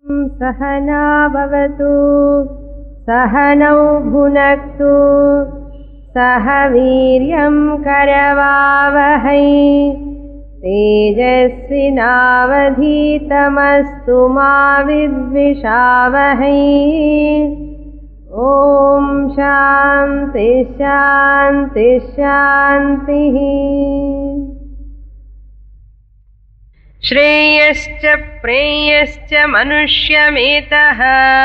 सहना भवतु सहनौ भुनक्तु सह वीर्यं करवावहै तेजस्विनावधीतमस्तु मा विद्विषावहै ॐ शान्ति शान्ति शान्तिः श्रेयश्च प्रेयश्च मनुष्यमेतः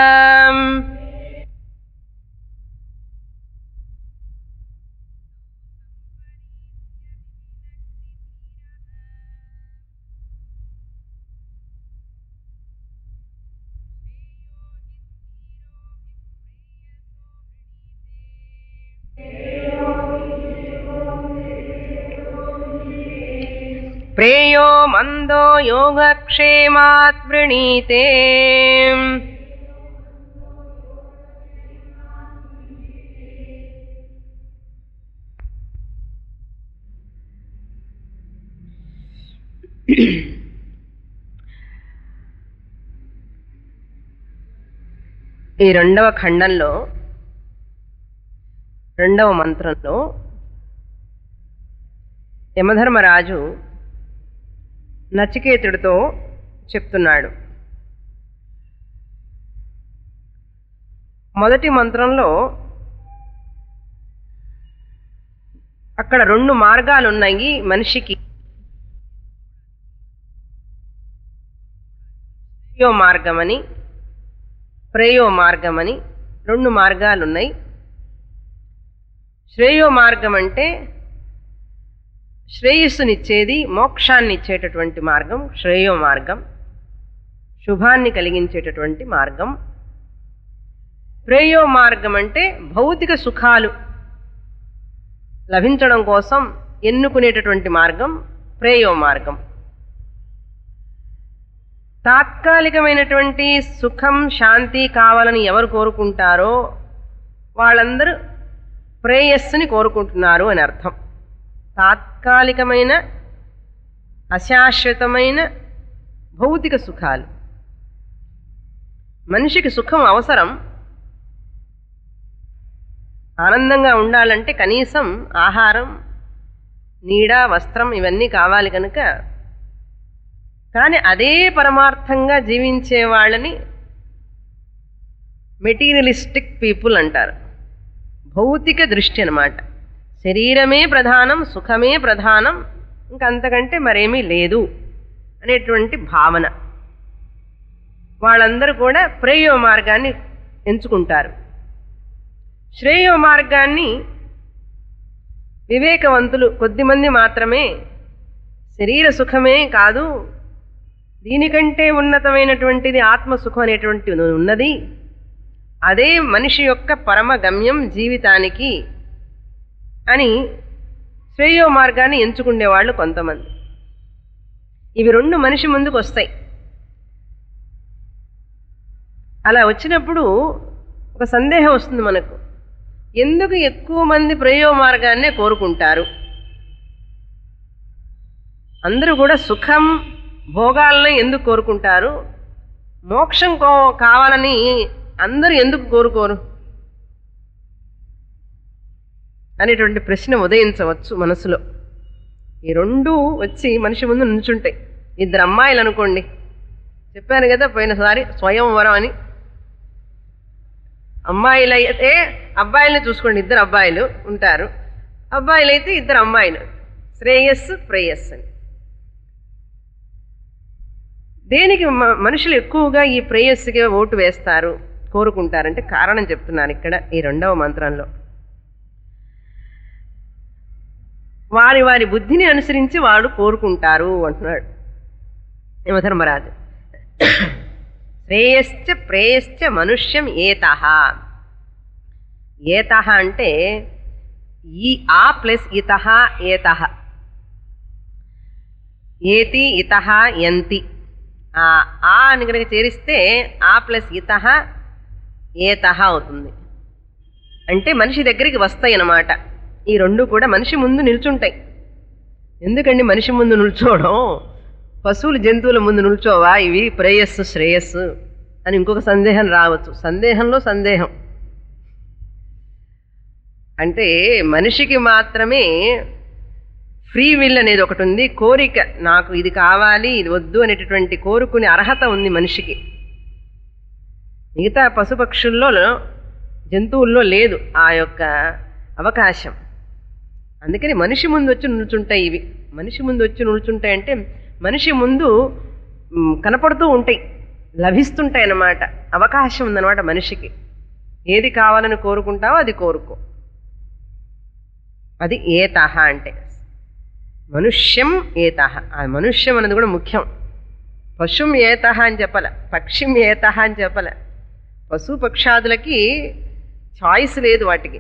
प्रेयो मन्दो योगक्षेमात् वृणीते ఈ రెండవ ఖండంలో రెండవ మంత్రంలో యమధర్మరాజు నచికేతుడితో చెప్తున్నాడు మొదటి మంత్రంలో అక్కడ రెండు మార్గాలు ఉన్నాయి మనిషికి ప్రేయో మార్గమని ప్రేయో మార్గమని రెండు మార్గాలు ఉన్నాయి శ్రేయో మార్గం అంటే శ్రేయస్సునిచ్చేది మోక్షాన్ని ఇచ్చేటటువంటి మార్గం శ్రేయో మార్గం శుభాన్ని కలిగించేటటువంటి మార్గం ప్రేయో మార్గం అంటే భౌతిక సుఖాలు లభించడం కోసం ఎన్నుకునేటటువంటి మార్గం ప్రేయో మార్గం తాత్కాలికమైనటువంటి సుఖం శాంతి కావాలని ఎవరు కోరుకుంటారో వాళ్ళందరూ ప్రేయస్సుని కోరుకుంటున్నారు అని అర్థం తాత్కాలికమైన అశాశ్వతమైన భౌతిక సుఖాలు మనిషికి సుఖం అవసరం ఆనందంగా ఉండాలంటే కనీసం ఆహారం నీడ వస్త్రం ఇవన్నీ కావాలి కనుక కానీ అదే పరమార్థంగా జీవించే వాళ్ళని మెటీరియలిస్టిక్ పీపుల్ అంటారు భౌతిక దృష్టి అనమాట శరీరమే ప్రధానం సుఖమే ప్రధానం ఇంకంతకంటే మరేమీ లేదు అనేటువంటి భావన వాళ్ళందరూ కూడా ప్రేయో మార్గాన్ని ఎంచుకుంటారు శ్రేయో మార్గాన్ని వివేకవంతులు కొద్దిమంది మాత్రమే శరీర సుఖమే కాదు దీనికంటే ఉన్నతమైనటువంటిది ఆత్మసుఖం అనేటువంటి ఉన్నది అదే మనిషి యొక్క పరమ గమ్యం జీవితానికి అని శ్రేయో మార్గాన్ని ఎంచుకునేవాళ్ళు కొంతమంది ఇవి రెండు మనిషి ముందుకు వస్తాయి అలా వచ్చినప్పుడు ఒక సందేహం వస్తుంది మనకు ఎందుకు ఎక్కువ మంది ప్రయో మార్గాన్నే కోరుకుంటారు అందరూ కూడా సుఖం భోగాలని ఎందుకు కోరుకుంటారు మోక్షం కో కావాలని అందరూ ఎందుకు కోరుకోరు అనేటువంటి ప్రశ్న ఉదయించవచ్చు మనసులో ఈ రెండు వచ్చి మనిషి ముందు నుంచుంటాయి ఇద్దరు అమ్మాయిలు అనుకోండి చెప్పాను కదా పోయినసారి స్వయంవరం అని అమ్మాయిలు అయితే అబ్బాయిలను చూసుకోండి ఇద్దరు అబ్బాయిలు ఉంటారు అబ్బాయిలు అయితే ఇద్దరు అమ్మాయిలు శ్రేయస్సు ప్రేయస్సు అని దేనికి మనుషులు ఎక్కువగా ఈ ప్రేయస్సుగా ఓటు వేస్తారు కోరుకుంటారంటే కారణం చెప్తున్నాను ఇక్కడ ఈ రెండవ మంత్రంలో వారి వారి బుద్ధిని అనుసరించి వాడు కోరుకుంటారు అంటున్నాడు యమధర్మరాజు శ్రేయశ్చ ప్రేయశ్చ మనుష్యం ఏతహ ఏతహ అంటే ఈ ఆ ప్లస్ ఇతహ ఏతహ ఏతి ఇతహ ఎంతి ఆ ఆ అని కనుక చేరిస్తే ఆ ప్లస్ ఇతహ ఏతహ అవుతుంది అంటే మనిషి దగ్గరికి వస్తాయి అన్నమాట ఈ రెండు కూడా మనిషి ముందు నిల్చుంటాయి ఎందుకండి మనిషి ముందు నిల్చోవడం పశువులు జంతువుల ముందు నిల్చోవా ఇవి ప్రేయస్సు శ్రేయస్సు అని ఇంకొక సందేహం రావచ్చు సందేహంలో సందేహం అంటే మనిషికి మాత్రమే ఫ్రీ విల్ అనేది ఒకటి ఉంది కోరిక నాకు ఇది కావాలి ఇది వద్దు అనేటటువంటి కోరుకునే అర్హత ఉంది మనిషికి మిగతా పశుపక్షుల్లో జంతువుల్లో లేదు ఆ యొక్క అవకాశం అందుకని మనిషి ముందు వచ్చి నిల్చుంటాయి ఇవి మనిషి ముందు వచ్చి నిల్చుంటాయి అంటే మనిషి ముందు మ్, కనపడుతూ ఉంటాయి లభిస్తుంటాయి అన్నమాట అవకాశం ఉందన్నమాట మనిషికి ఏది కావాలని కోరుకుంటావో అది కోరుకో అది ఏతహ అంటే మనుష్యం ఏతహ ఆ మనుష్యం అనేది కూడా ముఖ్యం పశుం ఏతహ అని చెప్పాల పక్షిం ఏతహ అని చెప్పాల పశు పక్షాదులకి చాయిస్ లేదు వాటికి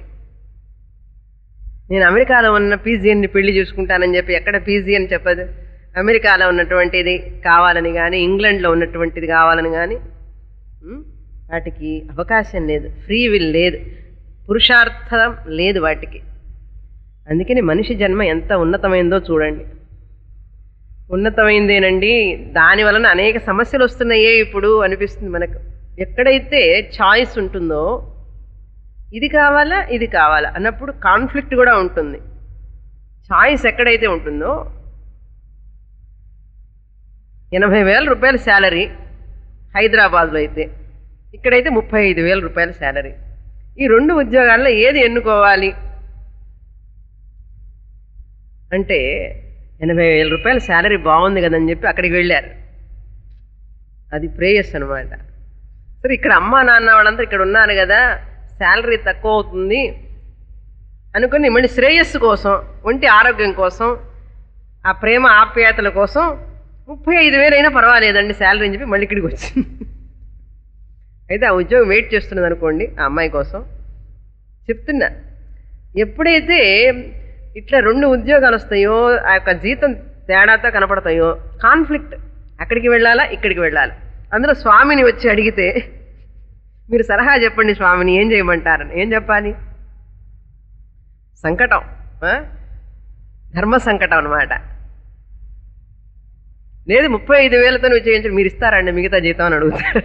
నేను అమెరికాలో ఉన్న పీజీఎన్ని పెళ్లి చూసుకుంటానని చెప్పి ఎక్కడ పీజీ అని చెప్పదు అమెరికాలో ఉన్నటువంటిది కావాలని కానీ ఇంగ్లాండ్లో ఉన్నటువంటిది కావాలని కానీ ఉమ్, వాటికి అవకాశం లేదు ఫ్రీ విల్ లేదు పురుషార్థం లేదు వాటికి అందుకని మనిషి జన్మ ఎంత ఉన్నతమైందో చూడండి ఉన్నతమైందేనండి దాని వలన అనేక సమస్యలు వస్తున్నాయే ఇప్పుడు అనిపిస్తుంది మనకు ఎక్కడైతే చాయిస్ ఉంటుందో ఇది కావాలా ఇది కావాలా అన్నప్పుడు కాన్ఫ్లిక్ట్ కూడా ఉంటుంది చాయిస్ ఎక్కడైతే ఉంటుందో ఎనభై వేల రూపాయల శాలరీ హైదరాబాద్లో అయితే ఇక్కడైతే ముప్పై ఐదు వేల రూపాయల శాలరీ ఈ రెండు ఉద్యోగాల్లో ఏది ఎన్నుకోవాలి అంటే ఎనభై వేల రూపాయల శాలరీ బాగుంది కదని చెప్పి అక్కడికి వెళ్ళారు అది ప్రేయస్ అనమాట సరే ఇక్కడ అమ్మా నాన్న వాళ్ళంతా ఇక్కడ ఉన్నారు కదా శాలరీ తక్కువ అవుతుంది అనుకుని మళ్ళీ శ్రేయస్సు కోసం ఒంటి ఆరోగ్యం కోసం ఆ ప్రేమ ఆప్యాయతల కోసం ముప్పై ఐదు వేలైనా పర్వాలేదండి శాలరీ అని చెప్పి మళ్ళీ ఇక్కడికి వచ్చింది అయితే ఆ ఉద్యోగం వెయిట్ చేస్తున్నది అనుకోండి ఆ అమ్మాయి కోసం చెప్తున్నా ఎప్పుడైతే ఇట్లా రెండు ఉద్యోగాలు వస్తాయో ఆ యొక్క జీతం తేడాతో కనపడతాయో కాన్ఫ్లిక్ట్ అక్కడికి వెళ్ళాలా ఇక్కడికి వెళ్ళాలి అందులో స్వామిని వచ్చి అడిగితే మీరు సలహా చెప్పండి స్వామిని ఏం చేయమంటారని ఏం చెప్పాలి సంకటం ఆ? ధర్మ సంకటం అనమాట లేదు ముప్పై ఐదు వేలతో నువ్వు చేయించండి మీరు ఇస్తారండి మిగతా జీతం అని అడుగుతారు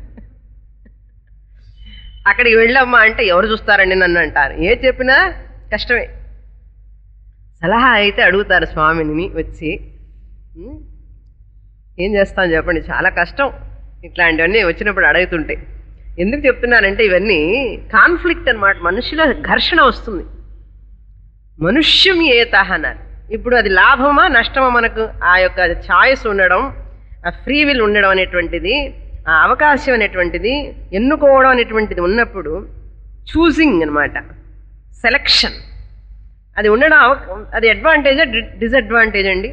అక్కడికి వెళ్ళమ్మా అంటే ఎవరు చూస్తారండి నన్ను అంటారు ఏ చెప్పినా కష్టమే సలహా అయితే అడుగుతారు స్వామిని వచ్చి ఉం? ఏం చేస్తాం చెప్పండి చాలా కష్టం ఇట్లాంటివన్నీ వచ్చినప్పుడు అడుగుతుంటే ఎందుకు చెప్తున్నానంటే ఇవన్నీ కాన్ఫ్లిక్ట్ అన్నమాట మనుషుల ఘర్షణ వస్తుంది మనుష్యం ఏతహ అన్నారు ఇప్పుడు అది లాభమా నష్టమా మనకు ఆ యొక్క ఛాయిస్ ఉండడం ఆ ఫ్రీ విల్ ఉండడం అనేటువంటిది ఆ అవకాశం అనేటువంటిది ఎన్నుకోవడం అనేటువంటిది ఉన్నప్పుడు చూసింగ్ అనమాట సెలక్షన్ అది ఉండడం అవ- అది అడ్వాంటేజా డిసడ్వాంటేజ్ అండి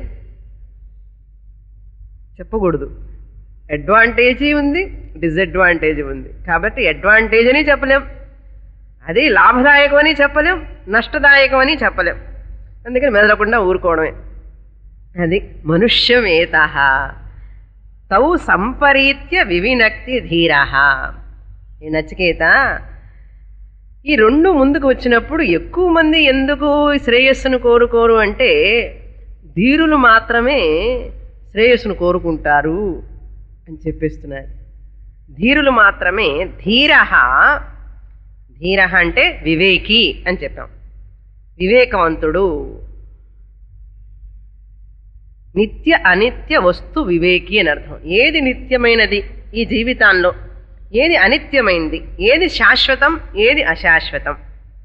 చెప్పకూడదు అడ్వాంటేజీ ఉంది డిసడ్వాంటేజ్ ఉంది కాబట్టి అడ్వాంటేజ్ అని చెప్పలేం అది లాభదాయకం అని చెప్పలేం నష్టదాయకం అని చెప్పలేం అందుకని మెదలకుండా ఊరుకోవడమే అది మనుష్యమేత తౌ సంపరీత్య వివినక్తి ధీర ఈ నచికేత ఈ రెండు ముందుకు వచ్చినప్పుడు ఎక్కువ మంది ఎందుకు శ్రేయస్సును కోరుకోరు అంటే ధీరులు మాత్రమే శ్రేయస్సును కోరుకుంటారు అని చెప్పేస్తున్నారు ధీరులు మాత్రమే ధీర ధీర అంటే వివేకి అని చెప్పాం వివేకవంతుడు నిత్య అనిత్య వస్తు వివేకి అని అర్థం ఏది నిత్యమైనది ఈ జీవితాల్లో ఏది అనిత్యమైంది ఏది శాశ్వతం ఏది అశాశ్వతం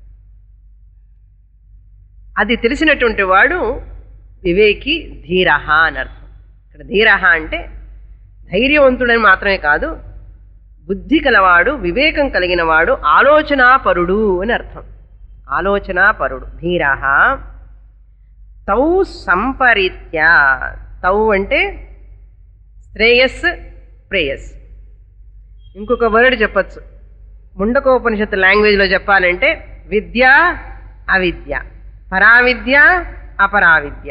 అది తెలిసినటువంటి వాడు వివేకి ధీరహ అని అర్థం ఇక్కడ ధీరహ అంటే ధైర్యవంతుడని మాత్రమే కాదు బుద్ధి కలవాడు వివేకం కలిగిన వాడు ఆలోచనాపరుడు అని అర్థం ఆలోచనాపరుడు ధీరహ తౌ సంపరీత్య తౌ అంటే శ్రేయస్ ప్రేయస్ ఇంకొక వర్డ్ చెప్పచ్చు ముండకోపనిషత్తు లాంగ్వేజ్లో చెప్పాలంటే విద్య అవిద్య పరావిద్య అపరావిద్య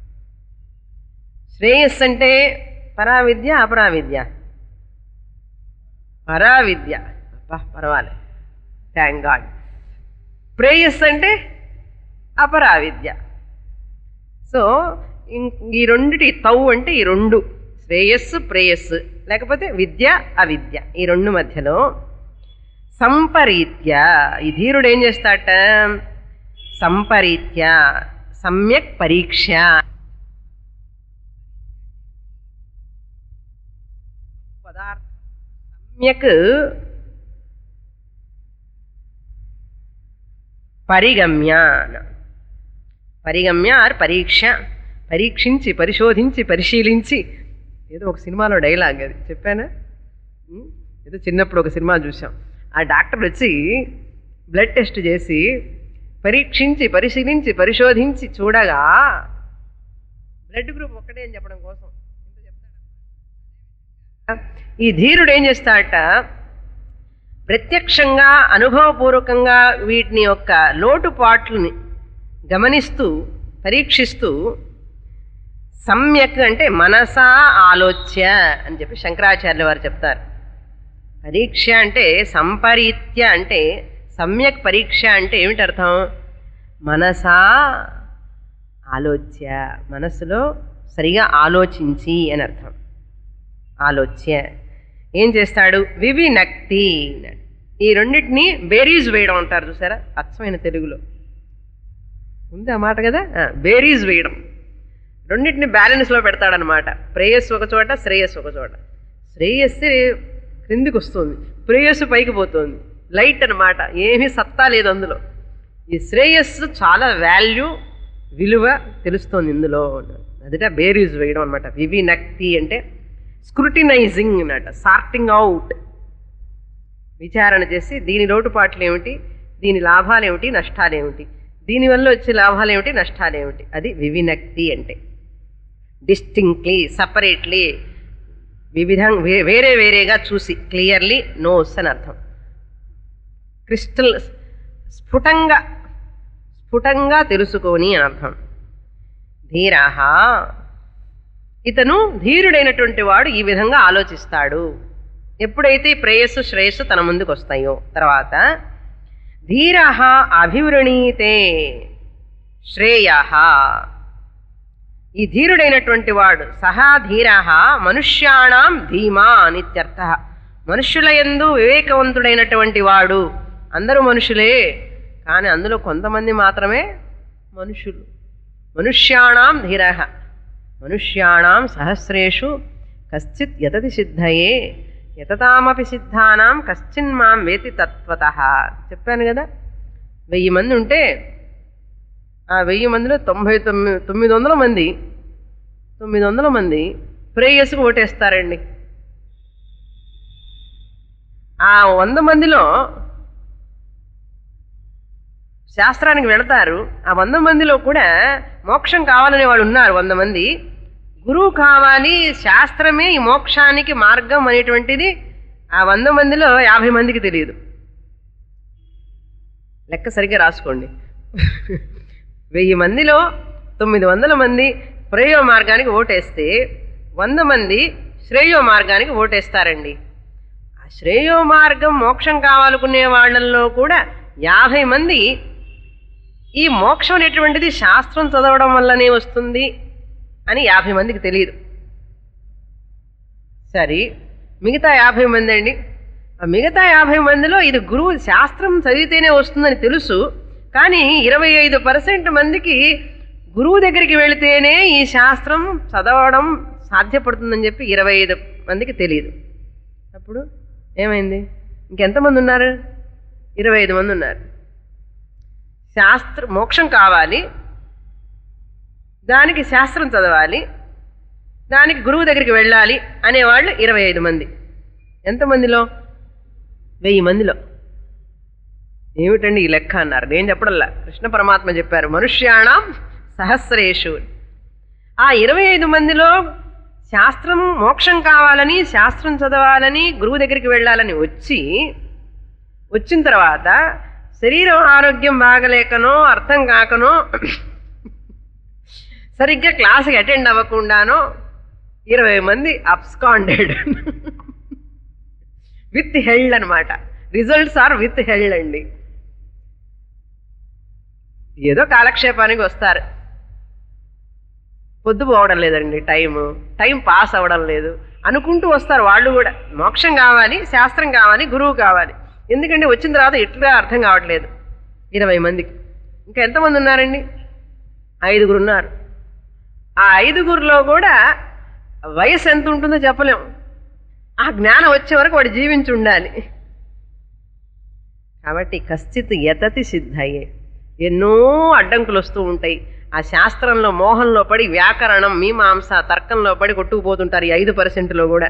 శ్రేయస్ అంటే పరావిద్య అపరావిద్య పరావిద్య అబ్బా పర్వాలేదు థ్యాంక్ గాడ్ ప్రేయస్ అంటే అపరావిద్య సో ఇం- ఈ రెండిటి తౌ అంటే ఈ రెండు శ్రేయస్సు ప్రేయస్సు లేకపోతే విద్య అవిద్య ఈ రెండు మధ్యలో సంపరీత్య ఈ ధీరుడు ఏం చేస్తాట సంపరీత్య సమ్యక్ పరీక్ష పదార్థ సమ్యక్ పరిగమ్య పరిగమ్య ఆర్ పరీక్ష పరీక్షించి పరిశోధించి పరిశీలించి ఏదో ఒక సినిమాలో డైలాగ్ అది చెప్పానా ఉం? ఏదో చిన్నప్పుడు ఒక సినిమా చూసాం ఆ డాక్టర్ వచ్చి బ్లడ్ టెస్ట్ చేసి పరీక్షించి పరిశీలించి పరిశోధించి చూడగా బ్లడ్ గ్రూప్ ఒక్కటే అని చెప్పడం కోసం ఇంత చెప్తాడా? ఈ ధీరుడు ఏం చేస్తాడట ప్రత్యక్షంగా అనుభవపూర్వకంగా వీటిని యొక్క లోటుపాట్లని గమనిస్తూ పరీక్షిస్తూ సమ్యక్ అంటే మనసా ఆలోచ్య అని చెప్పి శంకరాచార్యుల వారు చెప్తారు పరీక్ష అంటే సంపరీత్య అంటే సమ్యక్ పరీక్ష అంటే ఏమిటి అర్థం మనసా ఆలోచ్య మనసులో సరిగా ఆలోచించి అని అర్థం ఆలోచ్య ఏం చేస్తాడు వివినక్తి అన్నాడు. ఈ రెండింటిని బేరీజ్ వేయడం అంటారు చూసారా అచ్చమైన తెలుగులో ఉంది ఆ మాట కదా ఆ, బేరీజ్ వేయడం రెండింటిని బ్యాలెన్స్లో పెడతాడనమాట ప్రేయస్సు ఒక చోట శ్రేయస్సు ఒక చోట శ్రేయస్సు క్రిందికి వస్తుంది ప్రేయస్సు పైకి పోతుంది లైట్ అన్నమాట ఏమీ సత్తా లేదు అందులో ఈ శ్రేయస్సు చాలా వాల్యూ విలువ తెలుస్తోంది ఇందులో అదిట బేరీజ్ వేయడం అనమాట వివినక్తి అంటే స్క్రూటినైజింగ్ అన్నమాట సార్టింగ్ అవుట్ విచారణ చేసి దీని లోటుపాట్లు ఏమిటి దీని లాభాలు ఏమిటి నష్టాలు ఏమిటి దీనివల్ల వచ్చే లాభాలు ఏమిటి నష్టాలు ఏమిటి అది వివినక్తి అంటే డిస్టింక్ట్లీ సపరేట్లీ వివిధం వే- వేరే వేరేగా చూసి క్లియర్లీ నోస్ అని అర్థం క్రిస్టల్ స్ఫుటంగా స్ఫుటంగా తెలుసుకొని అని అర్థం ధీరాహ ఇతను ధీరుడైనటువంటి వాడు ఈ విధంగా ఆలోచిస్తాడు ఎప్పుడైతే ప్రేయస్సు శ్రేయస్సు తన ముందుకు వస్తాయో తర్వాత ధీర అభివృణీతే శ్రేయ ఈ ధీరుడైనటువంటి వాడు సహా ధీర మనుష్యాణం ధీమా నిత్యర్థ మనుష్యుల యందు వివేకవంతుడైనటువంటి వాడు అందరూ మనుషులే కానీ అందులో కొంతమంది మాత్రమే మనుషులు మనుష్యాణం ధీర మనుష్యాణం సహస్రేషు కశ్చిత్ యతతి సిద్ధయే యతతామపి సిద్ధానాం కశ్చిన్ మాం వేతి తత్వత చెప్పాను కదా వెయ్యి మంది ఉంటే ఆ వెయ్యి మందిలో తొంభై తొమ్మిది తొమ్మిది వందల మంది తొమ్మిది వందల మంది ప్రేయస్కి ఓటేస్తారండి ఆ వంద మందిలో శాస్త్రానికి వెళతారు ఆ వంద మందిలో కూడా మోక్షం కావాలనే వాళ్ళు ఉన్నారు వంద మంది గురువు కావాలి శాస్త్రమే ఈ మోక్షానికి మార్గం అనేటువంటిది ఆ వంద మందిలో యాభై మందికి తెలియదు లెక్క సరిగ్గా రాసుకోండి వెయ్యి మందిలో తొమ్మిది వందల మంది ప్రేయో మార్గానికి ఓటేస్తే వంద మంది శ్రేయో మార్గానికి ఓటేస్తారండి ఆ శ్రేయో మార్గం మోక్షం కావాలనుకునే వాళ్ళల్లో కూడా యాభై మంది ఈ మోక్షం అనేటువంటిది శాస్త్రం చదవడం వల్లనే వస్తుంది అని యాభై మందికి తెలియదు సరే మిగతా యాభై మంది అండి ఆ మిగతా యాభై మందిలో ఇది గురువు శాస్త్రం చదివితేనే వస్తుందని తెలుసు కానీ ఇరవై ఐదు పర్సెంట్ మందికి గురువు దగ్గరికి వెళితేనే ఈ శాస్త్రం చదవడం సాధ్యపడుతుందని చెప్పి ఇరవై ఐదు మందికి తెలియదు అప్పుడు ఏమైంది ఇంకెంతమంది ఉన్నారు ఇరవై ఐదు మంది ఉన్నారు శాస్త్ర మోక్షం కావాలి దానికి శాస్త్రం చదవాలి దానికి గురువు దగ్గరికి వెళ్ళాలి అనేవాళ్ళు ఇరవై ఐదు మంది ఎంతమందిలో వెయ్యి మందిలో ఏమిటండి ఈ లెక్క అన్నారు నేను చెప్పడంలా కృష్ణ పరమాత్మ చెప్పారు మనుష్యాణం సహస్రేషు ఆ ఇరవై ఐదు మందిలో శాస్త్రం మోక్షం కావాలని శాస్త్రం చదవాలని గురువు దగ్గరికి వెళ్ళాలని వచ్చి వచ్చిన తర్వాత శరీరం ఆరోగ్యం బాగలేకనో అర్థం కాకనో సరిగ్గా క్లాస్కి అటెండ్ అవ్వకుండానో ఇరవై మంది అబ్స్కాండెడ్ విత్ హెల్డ్ అనమాట రిజల్ట్స్ ఆర్ విత్ హెల్డ్ అండి ఏదో కాలక్షేపానికి వస్తారు పొద్దు పోవడం లేదండి టైము టైం పాస్ అవ్వడం లేదు అనుకుంటూ వస్తారు వాళ్ళు కూడా మోక్షం కావాలి శాస్త్రం కావాలి గురువు కావాలి ఎందుకంటే వచ్చిన తర్వాత ఎట్లా అర్థం కావట్లేదు ఇరవై మందికి ఇంకా ఎంతమంది ఉన్నారండి ఐదుగురు ఉన్నారు ఆ ఐదుగురిలో కూడా వయసు ఎంత ఉంటుందో చెప్పలేం ఆ జ్ఞానం వచ్చే వరకు వాడు జీవించి ఉండాలి కాబట్టి కశ్చిత్ యతతి సిద్ధయ్యే ఎన్నో అడ్డంకులు వస్తూ ఉంటాయి ఆ శాస్త్రంలో మోహంలో పడి వ్యాకరణం మీమాంస తర్కంలో పడి కొట్టుకుపోతుంటారు ఈ ఐదు పర్సెంట్లో కూడా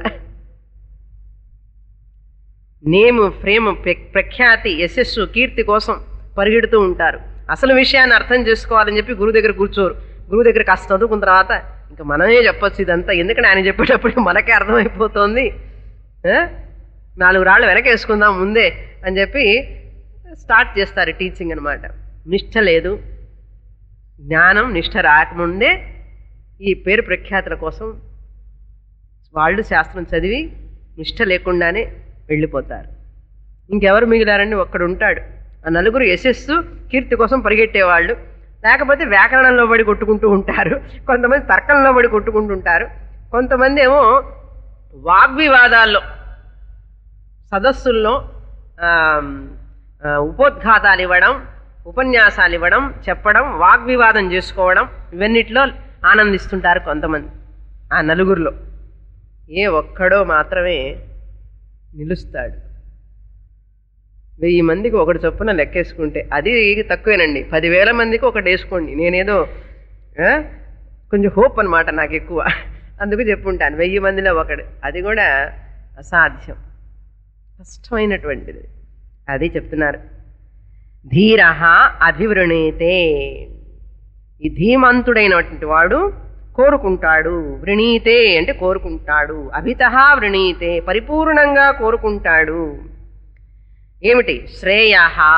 నేము ఫ్రేమ్ ప్ర- ప్రఖ్యాతి యశస్సు కీర్తి కోసం పరిగెడుతూ ఉంటారు అసలు విషయాన్ని అర్థం చేసుకోవాలని చెప్పి గురువు దగ్గర కూర్చోరు గురువు దగ్గర కాస్త చదువుకున్న తర్వాత ఇంకా మనమే చెప్పొచ్చు ఇదంతా ఎందుకంటే ఆయన చెప్పేటప్పుడు మనకే అర్థమైపోతుంది ఆ? నాలుగు రాళ్ళు వెనకేసుకుందాం ముందే అని చెప్పి స్టార్ట్ చేస్తారు టీచింగ్ అనమాట నిష్ఠ లేదు జ్ఞానం నిష్ఠ రాకముందే ఈ పేరు ప్రఖ్యాతుల కోసం వాళ్ళు శాస్త్రం చదివి నిష్ఠ లేకుండానే వెళ్ళిపోతారు ఇంకెవరు మిగిలారని ఒక్కడు ఉంటాడు ఆ నలుగురు యశస్సు కీర్తి కోసం పరిగెట్టేవాళ్ళు లేకపోతే వ్యాకరణంలో పడి కొట్టుకుంటూ ఉంటారు కొంతమంది తర్కంలో పడి కొట్టుకుంటూ ఉంటారు కొంతమంది ఏమో వాగ్వివాదాల్లో సదస్సుల్లో ఆ, ఆ, ఉపోద్ఘాతాలు ఇవ్వడం ఉపన్యాసాలు ఇవ్వడం చెప్పడం వాగ్వివాదం చేసుకోవడం ఇవన్నిట్లో ఆనందిస్తుంటారు కొంతమంది ఆ నలుగురిలో ఏ ఒక్కడో మాత్రమే నిలుస్తాడు వెయ్యి మందికి ఒకటి చొప్పున లెక్కేసుకుంటే అది తక్కువేనండి పదివేల మందికి ఒకటి వేసుకోండి నేనేదో ఆ, కొంచెం హోప్ అనమాట నాకు ఎక్కువ అందుకు చెప్పుంటాను వెయ్యి మందిలో ఒకడు అది కూడా అసాధ్యం కష్టమైనటువంటిది అది చెప్తున్నారు ధీర అభివృణీతే ఈ ధీమంతుడైనటువంటి వాడు కోరుకుంటాడు వృణీతే అంటే కోరుకుంటాడు అభిత వృణీతే పరిపూర్ణంగా కోరుకుంటాడు ఏమిటి శ్రేయ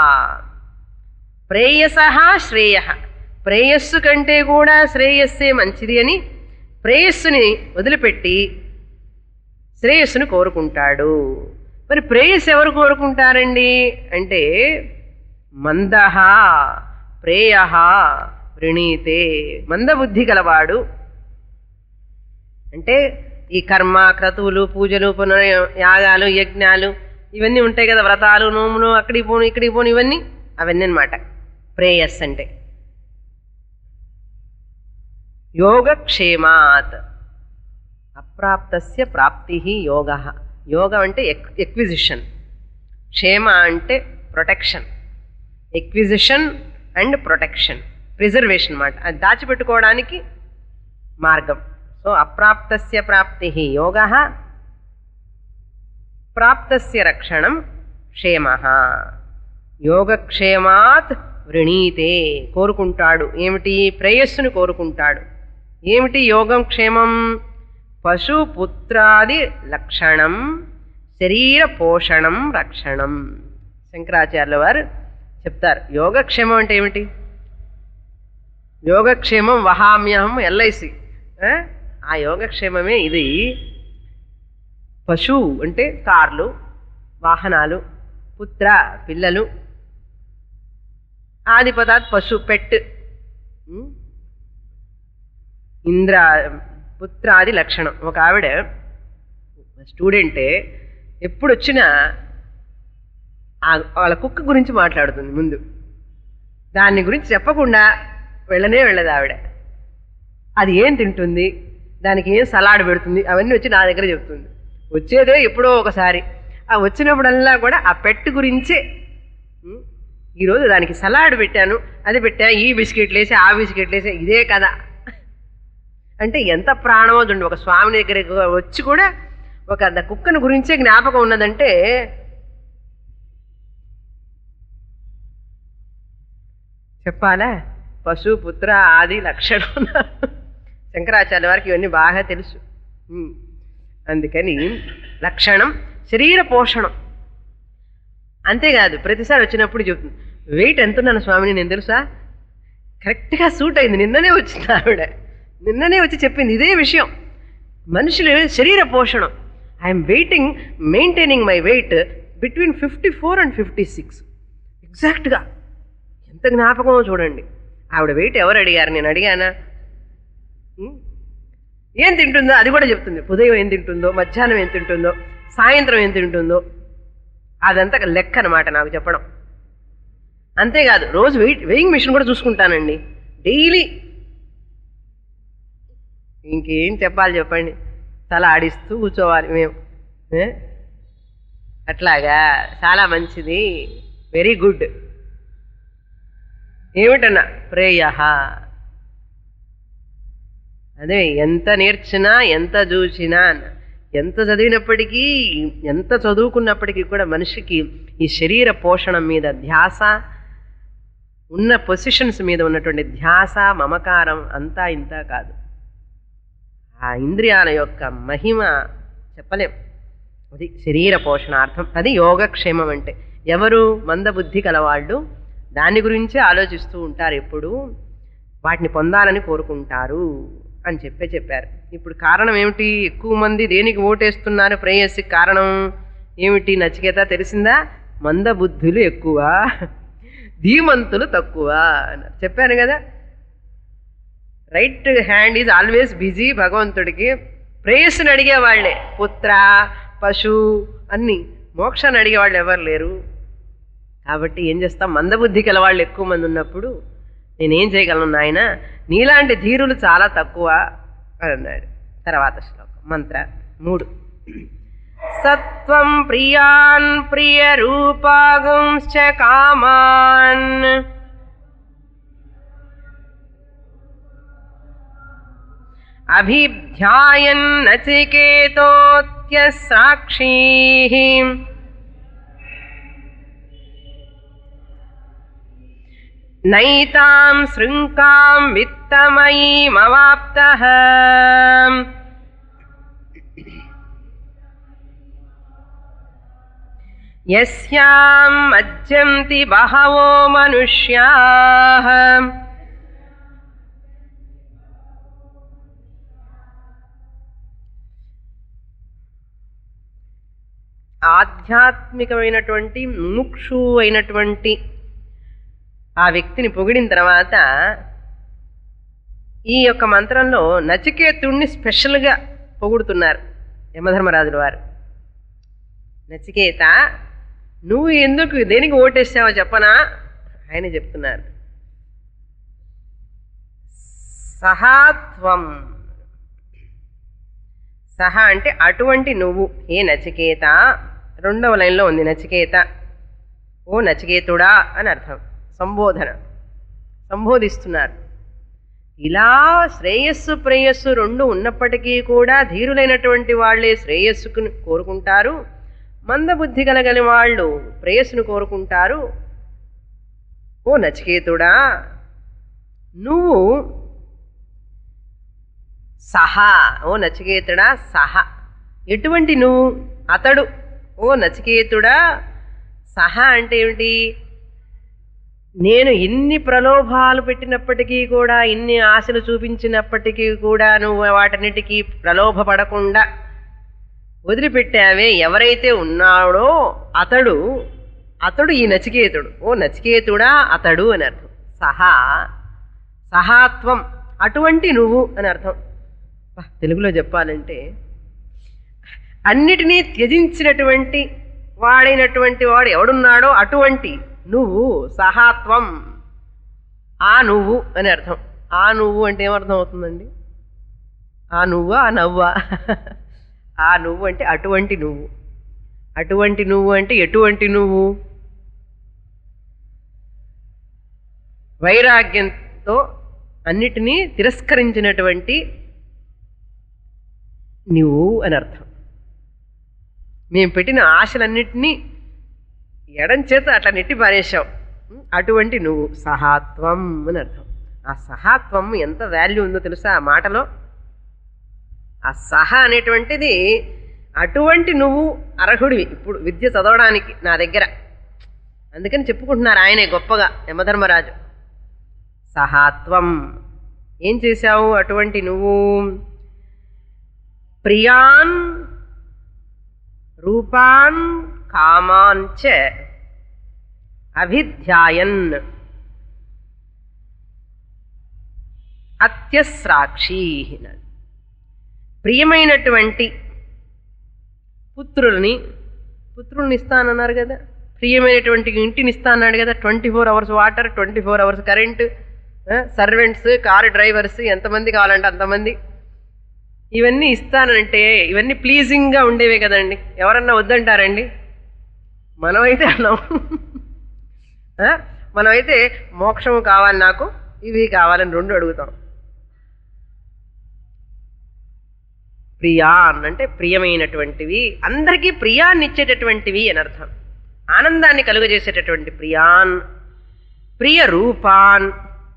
ప్రేయస శ్రేయ ప్రేయస్సు కంటే కూడా శ్రేయస్సే మంచిది అని ప్రేయస్సుని వదిలిపెట్టి శ్రేయస్సును కోరుకుంటాడు మరి ప్రేయస్ ఎవరు కోరుకుంటారండి అంటే మందహ ప్రేయ వృణీతే మందబుద్ధి గలవాడు అంటే ఈ కర్మ క్రతువులు పూజలు పునర్ యాగాలు యజ్ఞాలు ఇవన్నీ ఉంటాయి కదా వ్రతాలు నోములు అక్కడికి పోను ఇక్కడికి పోను ఇవన్నీ అవన్నీ అనమాట ప్రేయస్ అంటే యోగక్షేమాత్ అప్రాప్తస్య ప్రాప్తి యోగ యోగం అంటే ఎక్ ఎక్విజిషన్ క్షేమ అంటే protection acquisition and protection preservation అన్నమాట అది దాచిపెట్టుకోవడానికి మార్గం సో అప్రాప్తస్య ప్రాప్తి యోగ ప్రాప్తస్య రక్షణం క్షేమ యోగక్షేమాత్ వృణీతే కోరుకుంటాడు ఏమిటి ప్రేయస్సును కోరుకుంటాడు ఏమిటి యోగం క్షేమం పశుపుత్రాది లక్షణం శరీర పోషణం రక్షణం శంకరాచార్యుల వారు చెప్తారు యోగక్షేమం అంటే ఏమిటి యోగక్షేమం వహామ్యహం ఎల్ఐసి ఆ యోగక్షేమమే ఇది పశువు అంటే కార్లు వాహనాలు పుత్ర పిల్లలు ఆది పదార్థ పశు పెట్ ఉమ్, ఇంద్ర పుత్రాది లక్షణం ఒక ఆవిడ స్టూడెంటే ఎప్పుడు వచ్చినా ఆ- వాళ్ళ కుక్క గురించి మాట్లాడుతుంది ముందు దాని గురించి చెప్పకుండా వెళ్ళనే వెళ్ళదు ఆవిడ అది ఏం తింటుంది దానికి ఏం సలాడ్ పెడుతుంది అవన్నీ వచ్చి నా దగ్గర చెప్తుంది వచ్చేదే ఎప్పుడో ఒకసారి ఆ వచ్చినప్పుడల్లా కూడా ఆ పెట్ గురించే ఉం, ఈరోజు దానికి సలాడ్ పెట్టాను అది పెట్టా ఈ బిస్కెట్లు వేసి ఆ బిస్కెట్లు వేసి ఇదే కదా అంటే ఎంత ప్రాణమో చూడండి ఒక స్వామి దగ్గరికి వచ్చి కూడా ఒక ద కుక్కను గురించే జ్ఞాపకం ఉన్నదంటే చెప్పాలా పశు పుత్ర ఆది లక్షణం శంకరాచార్య వారికి ఇవన్నీ బాగా తెలుసు ఉమ్. అందుకని లక్షణం శరీర పోషణం అంతేకాదు ప్రతిసారి వచ్చినప్పుడు చెప్తుంది వెయిట్ ఎంత ఉన్నాను స్వామిని నేను తెలుసా కరెక్ట్గా సూట్ అయింది నిన్ననే వచ్చింది ఆవిడ నిన్ననే వచ్చి చెప్పింది ఇదే విషయం మనుషులు శరీర పోషణం I'm waiting maintaining my weight between fifty four and fifty six ఎగ్జాక్ట్గా ఎంత జ్ఞాపకమో చూడండి ఆవిడ వెయిట్ ఎవరు అడిగారు నేను అడిగానా ఉం? ఏం తింటుందో అది కూడా చెప్తుంది ఉదయం ఏం తింటుందో మధ్యాహ్నం ఏం తింటుందో సాయంత్రం ఏం తింటుందో అదంతా లెక్క అనమాట నాకు చెప్పడం అంతేకాదు రోజు వెయిట్ వెయింగ్ మిషన్ కూడా చూసుకుంటానండి డైలీ ఇంకేం చెప్పాలి చెప్పండి తల ఆడిస్తూ కూర్చోవాలి మేము ఏ? అట్లాగా చాలా మంచిది వెరీ గుడ్ ఏమిటన్నా ప్రేయ అదే ఎంత నేర్చినా ఎంత చూసినా ఎంత చదివినప్పటికీ ఎంత చదువుకున్నప్పటికీ కూడా మనిషికి ఈ శరీర పోషణ మీద ధ్యాస ఉన్న పొజిషన్స్ మీద ఉన్నటువంటి ధ్యాస మమకారం అంతా ఇంత కాదు ఆ ఇంద్రియాల యొక్క మహిమ చెప్పలేం అది శరీర పోషణార్థం అది యోగక్షేమం అంటే ఎవరు మందబుద్ధి కలవాళ్ళు దాని గురించే ఆలోచిస్తూ ఉంటారు ఎప్పుడు వాటిని పొందాలని కోరుకుంటారు అని చెప్పే చెప్పారు ఇప్పుడు కారణం ఏమిటి ఎక్కువ మంది దేనికి ఓటేస్తున్నారు ప్రేయస్కి కారణం ఏమిటి నచికేత తెలిసిందా మందబుద్ధులు ఎక్కువ ధీమంతులు తక్కువ అన్నారు చెప్పాను కదా right hand is always busy భగవంతుడికి ప్రేయస్సుని అడిగేవాళ్లే పుత్ర పశు అన్ని మోక్షాన్ని అడిగేవాళ్ళు ఎవరు లేరు కాబట్టి ఏం చేస్తాం మందబుద్ధి గల వాళ్ళు ఎక్కువ మంది ఉన్నప్పుడు నేనేం చేయగలను నాయన నీలాంటి ధీరులు చాలా తక్కువ అని అన్నాడు తర్వాత శ్లోకం మంత్ర మూడు సత్వం ప్రియాన్ ప్రియ రూపాగుంశ్చ కామాన్ అభిధ్యాయన్ నచికేతోత్య సాక్షీ నైతాం శృంకాం విత్తమయీమవాప్త యస్యాం మజ్జంతి బహవో మనుష్యా ఆధ్యాత్మికమైనటువంటి ముముక్షు అయినటువంటి ఆ వ్యక్తిని పొగిడిన తర్వాత ఈ యొక్క మంత్రంలో నచికేతుణ్ణి స్పెషల్గా పొగుడుతున్నారు యమధర్మరాజుల వారు నచికేత నువ్వు ఎందుకు దేనికి ఓటేసావో చెప్పనా ఆయన చెప్తున్నారు సహాత్వం సహా అంటే అటువంటి నువ్వు ఏ నచికేత రెండవ లైన్లో ఉంది నచికేత ఓ నచికేతుడా అని అర్థం సంబోధన సంబోధిస్తున్నారు ఇలా శ్రేయస్సు ప్రేయస్సు రెండు ఉన్నప్పటికీ కూడా ధీరులైనటువంటి వాళ్ళే శ్రేయస్సుకు కోరుకుంటారు మందబుద్ధి కలగని వాళ్ళు ప్రేయస్సును కోరుకుంటారు ఓ నచికేతుడా నువ్వు సహా ఓ నచికేతుడా సహా ఎటువంటి నువ్వు అతడు ఓ నచికేతుడా సహా అంటే ఏమిటి నేను ఇన్ని ప్రలోభాలు పెట్టినప్పటికీ కూడా ఇన్ని ఆశలు చూపించినప్పటికీ కూడా నువ్వు వాటన్నిటికీ ప్రలోభపడకుండా వదిలిపెట్టావే ఎవరైతే ఉన్నాడో అతడు అతడు ఈ నచికేతుడు ఓ నచికేతుడా అతడు అని అర్థం సహా సహాత్వం అటువంటి నువ్వు అని అర్థం బా, తెలుగులో చెప్పాలంటే అన్నిటినీ త్యజించినటువంటి వాడైనటువంటి వాడు ఎవడున్నాడో అటువంటి నువ్వు సహాత్వం ఆ నువ్వు అని అర్థం ఆ నువ్వు అంటే ఏమర్థం అవుతుందండి ఆ నువ్వా ఆ నవ్వా ఆ నువ్వు అంటే అటువంటి నువ్వు అటువంటి నువ్వు అంటే ఎటువంటి నువ్వు వైరాగ్యంతో అన్నిటినీ తిరస్కరించినటువంటి నువ్వు అని అర్థం మేము పెట్టిన ఆశలన్నిటినీ ఎడం చేత అట్లా నెట్టి పారేశావు ఉం? అటువంటి నువ్వు సహాత్వం అని అర్థం ఆ సహాత్వం ఎంత వాల్యూ ఉందో తెలుసా ఆ మాటలో ఆ సహ అనేటువంటిది అటువంటి నువ్వు అర్హుడివి ఇప్పుడు విద్య చదవడానికి నా దగ్గర అందుకని చెప్పుకుంటున్నారు ఆయనే గొప్పగా యమధర్మరాజు సహాత్వం ఏం చేశావు అటువంటి నువ్వు ప్రియాన్ రూపాన్ కామాన్ చ అభిధ్యాయన్ అత్యస్రాక్షీ ప్రియమైనటువంటి పుత్రుల్ని పుత్రుల్ని ఇస్తానన్నారు కదా ప్రియమైనటువంటి ఇంటిని ఇస్తా అన్నాడు కదా twenty four hours water twenty four hours current servants car drivers ఎంతమంది కావాలంటే అంతమంది ఇవన్నీ ఇస్తానంటే ఇవన్నీ ప్లీజింగ్గా ఉండేవే కదండి ఎవరన్నా వద్దంటారండి మనమైతే అన్నాం ఆ? మనమైతే మోక్షము కావాలి నాకు ఇవి కావాలని రెండు అడుగుతాం ప్రియాన్ అంటే ప్రియమైనటువంటివి అందరికీ ప్రియాన్ని ఇచ్చేటటువంటివి అని అర్థం ఆనందాన్ని కలుగజేసేటటువంటి ప్రియాన్ ప్రియ రూపాన్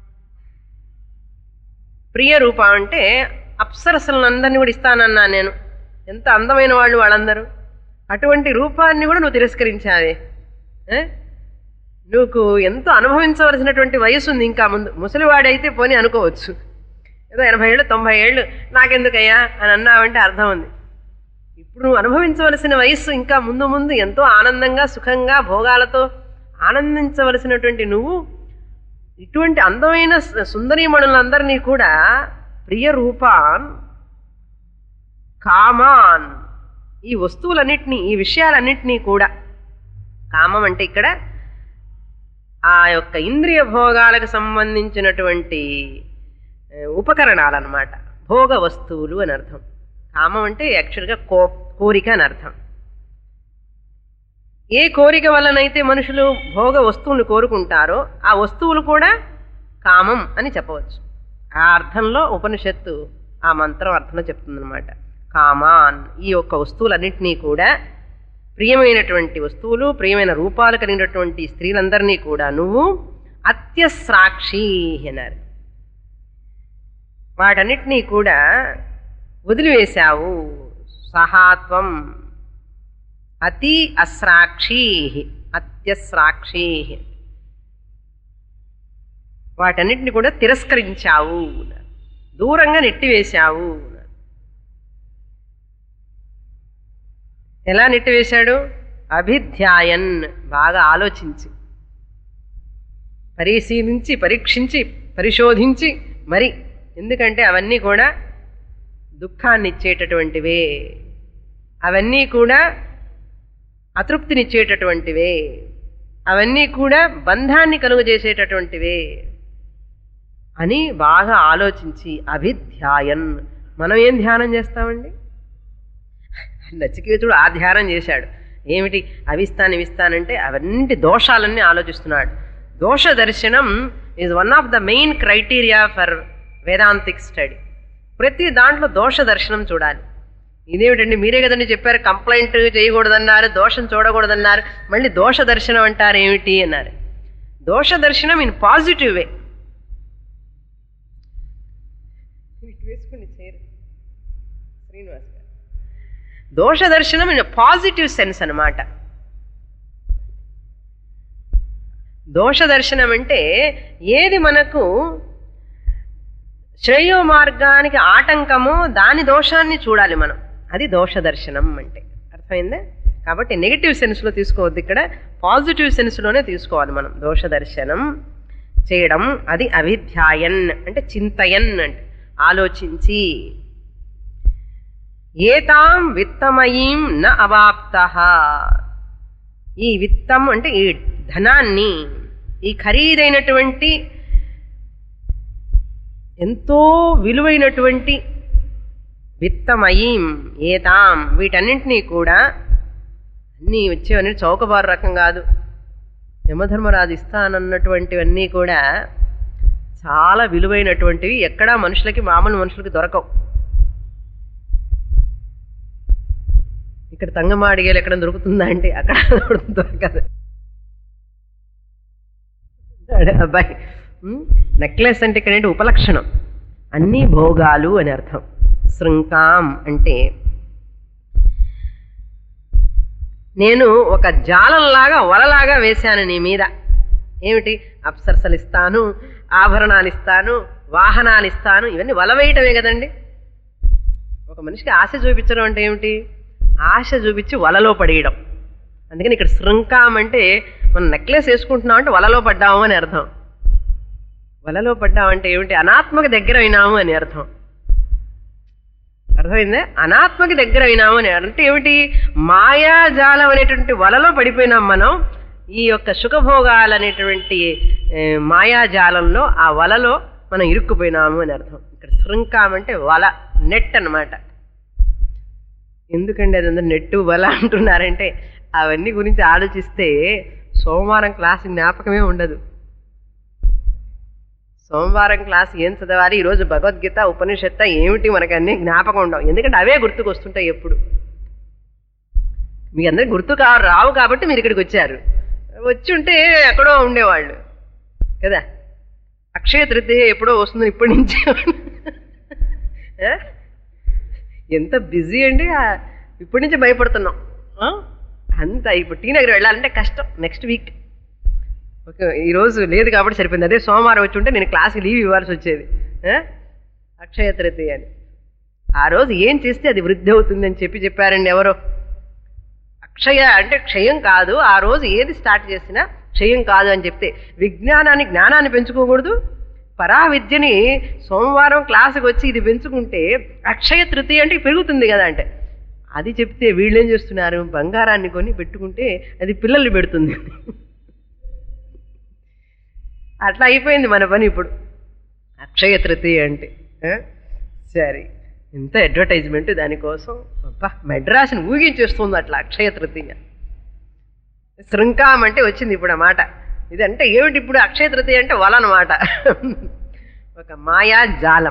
ప్రియ రూప అంటే అప్సరసలందరినీ కూడా ఇస్తానన్నా నేను ఎంత అందమైన వాళ్ళు వాళ్ళందరూ అటువంటి రూపాన్ని కూడా నువ్వు తిరస్కరించావే ఏ? నువ్వు ఎంతో అనుభవించవలసినటువంటి వయసు ఉంది ఇంకా ముందు ముసలివాడైతే పోని అనుకోవచ్చు ఏదో ఎనభై ఏళ్ళు తొంభై ఏళ్ళు నాకెందుకయ్యా అని అన్నావంటే అర్థం ఉంది ఇప్పుడు నువ్వు అనుభవించవలసిన వయస్సు ఇంకా ముందు ముందు ఎంతో ఆనందంగా సుఖంగా భోగాలతో ఆనందించవలసినటువంటి నువ్వు ఇటువంటి అందమైన సు- సుందరీమణులందరినీ కూడా ప్రియ రూపాన్ కామాన్ ఈ వస్తువులన్నిటినీ ఈ విషయాలన్నిటినీ కూడా కామం అంటే ఇక్కడ ఆ యొక్క ఇంద్రియ భోగాలకు సంబంధించినటువంటి ఏ, ఉపకరణాలన్నమాట భోగ వస్తువులు అని అర్థం కామం అంటే యాక్చువల్గా కో కోరిక అని అర్థం ఏ కోరిక వల్లనైతే మనుషులు భోగ వస్తువులు కోరుకుంటారో ఆ వస్తువులు కూడా కామం అని చెప్పవచ్చు ఆ అర్థంలో ఉపనిషత్తు ఆ మంత్రం అర్థంలో చెప్తుందన్నమాట కామాన్ ఈ యొక్క వస్తువులన్నింటినీ కూడా ప్రియమైనటువంటి వస్తువులు ప్రియమైన రూపాలు కలిగినటువంటి స్త్రీలందరినీ కూడా నువ్వు అత్యస్రాక్షి అన్నారు వాటన్నిటినీ కూడా వదిలివేశావు సహాత్వం అతి అస్రాక్షీ అత్యస్రాక్షీ వాటన్నిటిని కూడా తిరస్కరించావు దూరంగా నెట్టివేశావు ఎలా నెట్టివేశాడు అభిధ్యాయన్ బాగా ఆలోచించి పరిశీలించి పరీక్షించి పరిశోధించి మరి ఎందుకంటే అవన్నీ కూడా దుఃఖాన్ని ఇచ్చేటటువంటివే అవన్నీ కూడా అతృప్తినిచ్చేటటువంటివే అవన్నీ కూడా బంధాన్ని కలుగజేసేటటువంటివే అని బాగా ఆలోచించి అభిధ్యాయన్ మనం ఏం ధ్యానం చేస్తామండి నచికేతుడు ఆ ధ్యానం చేశాడు ఏమిటి అవిస్తాను ఇవిస్తానంటే అవన్నీ దోషాలన్నీ ఆలోచిస్తున్నాడు దోష దర్శనం is one of the main criteria for vedantic study ప్రతి దాంట్లో దోష దర్శనం చూడాలి ఇదేమిటండి మీరే కదండి చెప్పారు కంప్లైంట్ చేయకూడదన్నారు దోషం చూడకూడదన్నారు మళ్ళీ దోష దర్శనం అంటారు ఏమిటి అన్నారు దోష దర్శనం ఇన్ పాజిటివ్ వే వేసుకోండి చైర్ శ్రీనివాస్ గారు దోష దర్శనం ఇన్ పాజిటివ్ సెన్స్ అన్నమాట దోష దర్శనం అంటే ఏది మనకు శ్రేయో మార్గానికి ఆటంకమో దాని దోషాన్ని చూడాలి మనం అది దోష దర్శనం అంటే అర్థమైందా కాబట్టి నెగిటివ్ సెన్స్లో తీసుకోవద్దు ఇక్కడ పాజిటివ్ సెన్స్లోనే తీసుకోవాలి మనం దోష దర్శనం చేయడం అది అవిధ్యాయన్ అంటే చింతయన్ అంటే ఆలోచించి ఏతాం విత్తమయీం న అవాప్త ఈ విత్తం అంటే ఈ ధనాన్ని ఈ ఖరీదైనటువంటి ఎంతో విలువైనటువంటి విత్తమయీం ఏతాం వీటన్నింటినీ కూడా అన్నీ వచ్చేవన్నీ చౌకబారు రకం కాదు యమధర్మరాజు ఇస్తానన్నటువంటివన్నీ కూడా చాలా విలువైనటువంటివి ఎక్కడా మనుషులకి మామూలు మనుషులకి దొరకవు ఇక్కడ తంగమాడిగేలు ఎక్కడ దొరుకుతుందా అంటే అక్కడ దొరకదు అడే అబ్బాయి నెక్లెస్ అంటే ఇక్కడ ఏంటి ఉపలక్షణం అన్నీ భోగాలు అని అర్థం శృంకాం అంటే నేను ఒక జాలంలాగా వలలాగా వేశాను నీ మీద ఏమిటి అప్సరసలు ఇస్తాను ఆభరణాలు ఇస్తాను వాహనాలు ఇస్తాను ఇవన్నీ వల వేయటమే కదండి ఒక మనిషికి ఆశ చూపించడం అంటే ఏమిటి ఆశ చూపించి వలలో పడేయడం అందుకని ఇక్కడ శృంకాం అంటే మనం నెక్లెస్ వేసుకుంటున్నాం అంటే వలలో పడ్డాము అని అర్థం వలలో పడ్డామంటే ఏమిటి అనాత్మక దగ్గర అయినాము అని అర్థం అర్థమైందా అనాత్మకి దగ్గర అయినాము అని అంటే ఏమిటి మాయాజాలం అనేటువంటి వలలో పడిపోయినాం మనం ఈ యొక్క సుఖభోగాలు అనేటువంటి ఏ, మాయాజాలంలో ఆ వలలో మనం ఇరుక్కుపోయినాము అని అర్థం ఇక్కడ శృంఖం అంటే వల నెట్ అన్నమాట ఎందుకండి అది అందరూ నెట్టు వల అంటున్నారంటే అవన్నీ గురించి ఆలోచిస్తే సోమవారం క్లాస్ జ్ఞాపకమే ఉండదు సోమవారం క్లాస్ ఏం చదవాలి ఈరోజు భగవద్గీత ఉపనిషత్త ఏమిటి మనకు అన్ని జ్ఞాపకం ఉండవు ఎందుకంటే అవే గుర్తుకు వస్తుంటాయి ఎప్పుడు మీ అందరికి గుర్తు కా రావు కాబట్టి మీరు ఇక్కడికి వచ్చారు వచ్చి ఉంటే ఎక్కడో ఉండేవాళ్ళు కదా అక్షయ తృతీయ ఎప్పుడో వస్తుంది ఇప్పటి నుంచి ఆ? ఎంత బిజీ అండి ఆ, ఇప్పటి నుంచి భయపడుతున్నాం ఆ? అంత ఇప్పుడు టీ నగర్ వెళ్ళాలంటే కష్టం నెక్స్ట్ వీక్ ఓకే ఈరోజు లేదు కాబట్టి సరిపోయింది అదే సోమవారం వచ్చి ఉంటే నేను క్లాస్కి లీవ్ ఇవ్వాల్సి వచ్చేది ఆ? అక్షయ తృతీయ అని ఆ రోజు ఏం చేస్తే అది వృద్ధి అవుతుందని చెప్పి చెప్పారండి ఎవరో అక్షయ అంటే క్షయం కాదు ఆ రోజు ఏది స్టార్ట్ చేసినా క్షయం కాదు అని చెప్తే విజ్ఞానాన్ని జ్ఞానాన్ని పెంచుకోకూడదు పరా విద్యని సోమవారం క్లాసుకి వచ్చి ఇది పెంచుకుంటే అక్షయ తృతీయ అంటే పెరుగుతుంది కదా అంటే అది చెప్తే వీళ్ళు ఏం చేస్తున్నారు బంగారాన్ని కొని పెట్టుకుంటే అది పిల్లల్ని పెడుతుంది అట్లా అయిపోయింది మన పని ఇప్పుడు అక్షయ తృతీయ అంటే ఆ? సరే ఎంత అడ్వర్టైజ్మెంట్ దానికోసం అబ్బా మెడ్రాస్ని ఊగించేస్తుంది అట్లా అక్షయ తృతీయ శృంఖం అంటే వచ్చింది ఇప్పుడు ఆ మాట ఇదంటే ఏమిటి ఇప్పుడు అక్షయ తృతీయ అంటే వల అన్నమాట ఒక మాయా జాలం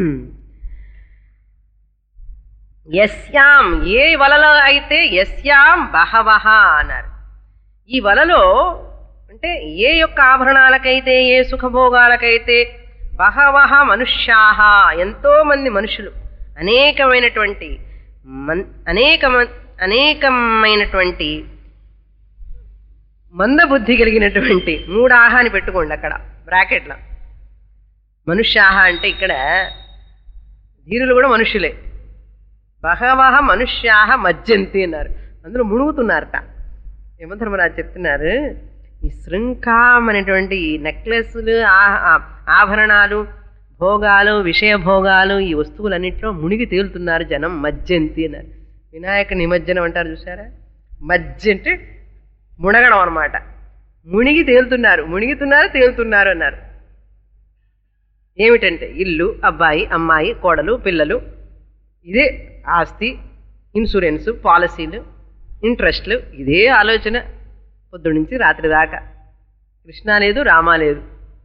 యస్యాం ఏ వలలో అయితే యస్యాం బహవహ అన్నారు ఈ వలలో అంటే ఏ యొక్క ఆభరణాలకైతే ఏ సుఖభోగాలకైతే బహవహ మనుష్యాహ ఎంతో మంది మనుషులు అనేకమైనటువంటి మన్ అనేక అనేకమైనటువంటి మందబుద్ధి కలిగినటువంటి మూడాహ అని పెట్టుకోండి అక్కడ బ్రాకెట్లో మనుష్యాహ అంటే ఇక్కడ ధీరులు కూడా మనుషులే బహవహ మనుష్యాహ మజ్జంతి అన్నారు అందులో మునుగుతున్నారట యమధర్మరాజు చెప్తున్నారు ఈ శృంఖాం అనేటువంటి ఈ నెక్లెస్లు ఆ- ఆ- ఆభరణాలు భోగాలు విషయ భోగాలు ఈ వస్తువులన్నింటిలో మునిగి తేలుతున్నారు జనం మజ్జంతి అన్నారు వినాయక నిమజ్జనం అంటారు చూసారా మజ్జ అంటే మునగడం అనమాట మునిగి తేలుతున్నారు మునిగితున్నారు తేలుతున్నారు అన్నారు ఏమిటంటే ఇల్లు అబ్బాయి అమ్మాయి కోడలు పిల్లలు ఇదే ఆస్తి ఇన్సూరెన్స్ పాలసీలు ఇంట్రెస్ట్లు ఇదే ఆలోచన పొద్దు నుంచి రాత్రి దాకా కృష్ణ లేదు రామ లేదు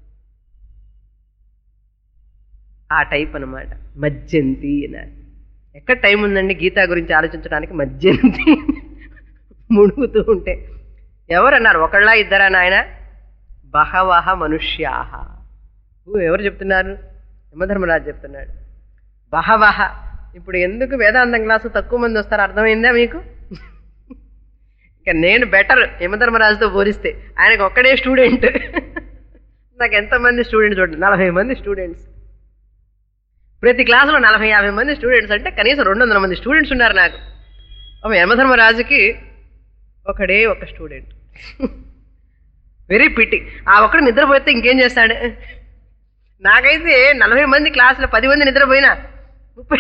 ఆ టైప్ అనమాట మజ్జంతి అన్నారు ఎక్కడ టైం ఉందండి గీత గురించి ఆలోచించడానికి మజ్జంతి మునుగుతూ ఉంటే ఎవరన్నారు ఒకళ్ళ ఇద్దరా నాయన బహవహ మనుష్యాహ ఊ, ఎవరు చెప్తున్నారు యమధర్మరాజు చెప్తున్నాడు బహవహ ఇప్పుడు ఎందుకు వేదాంతం క్లాసు తక్కువ మంది వస్తారు అర్థమైందా మీకు ఇక నేను బెటర్ యమధర్మరాజుతో పోలిస్తే ఆయనకు ఒక్కడే స్టూడెంట్ నాకు ఎంతమంది స్టూడెంట్స్ చూడండి నలభై మంది స్టూడెంట్స్ ప్రతి క్లాసులో నలభై యాభై మంది స్టూడెంట్స్ అంటే కనీసం రెండు వందల మంది స్టూడెంట్స్ ఉన్నారు నాకు అమ్మ యమధర్మరాజుకి ఒకడే ఒక స్టూడెంట్ వెరీ పిట్టి ఆ ఒక్కడు నిద్రపోతే ఇంకేం చేస్తాడు నాకైతే నలభై మంది క్లాసులో పది మంది నిద్రపోయినా ముప్పై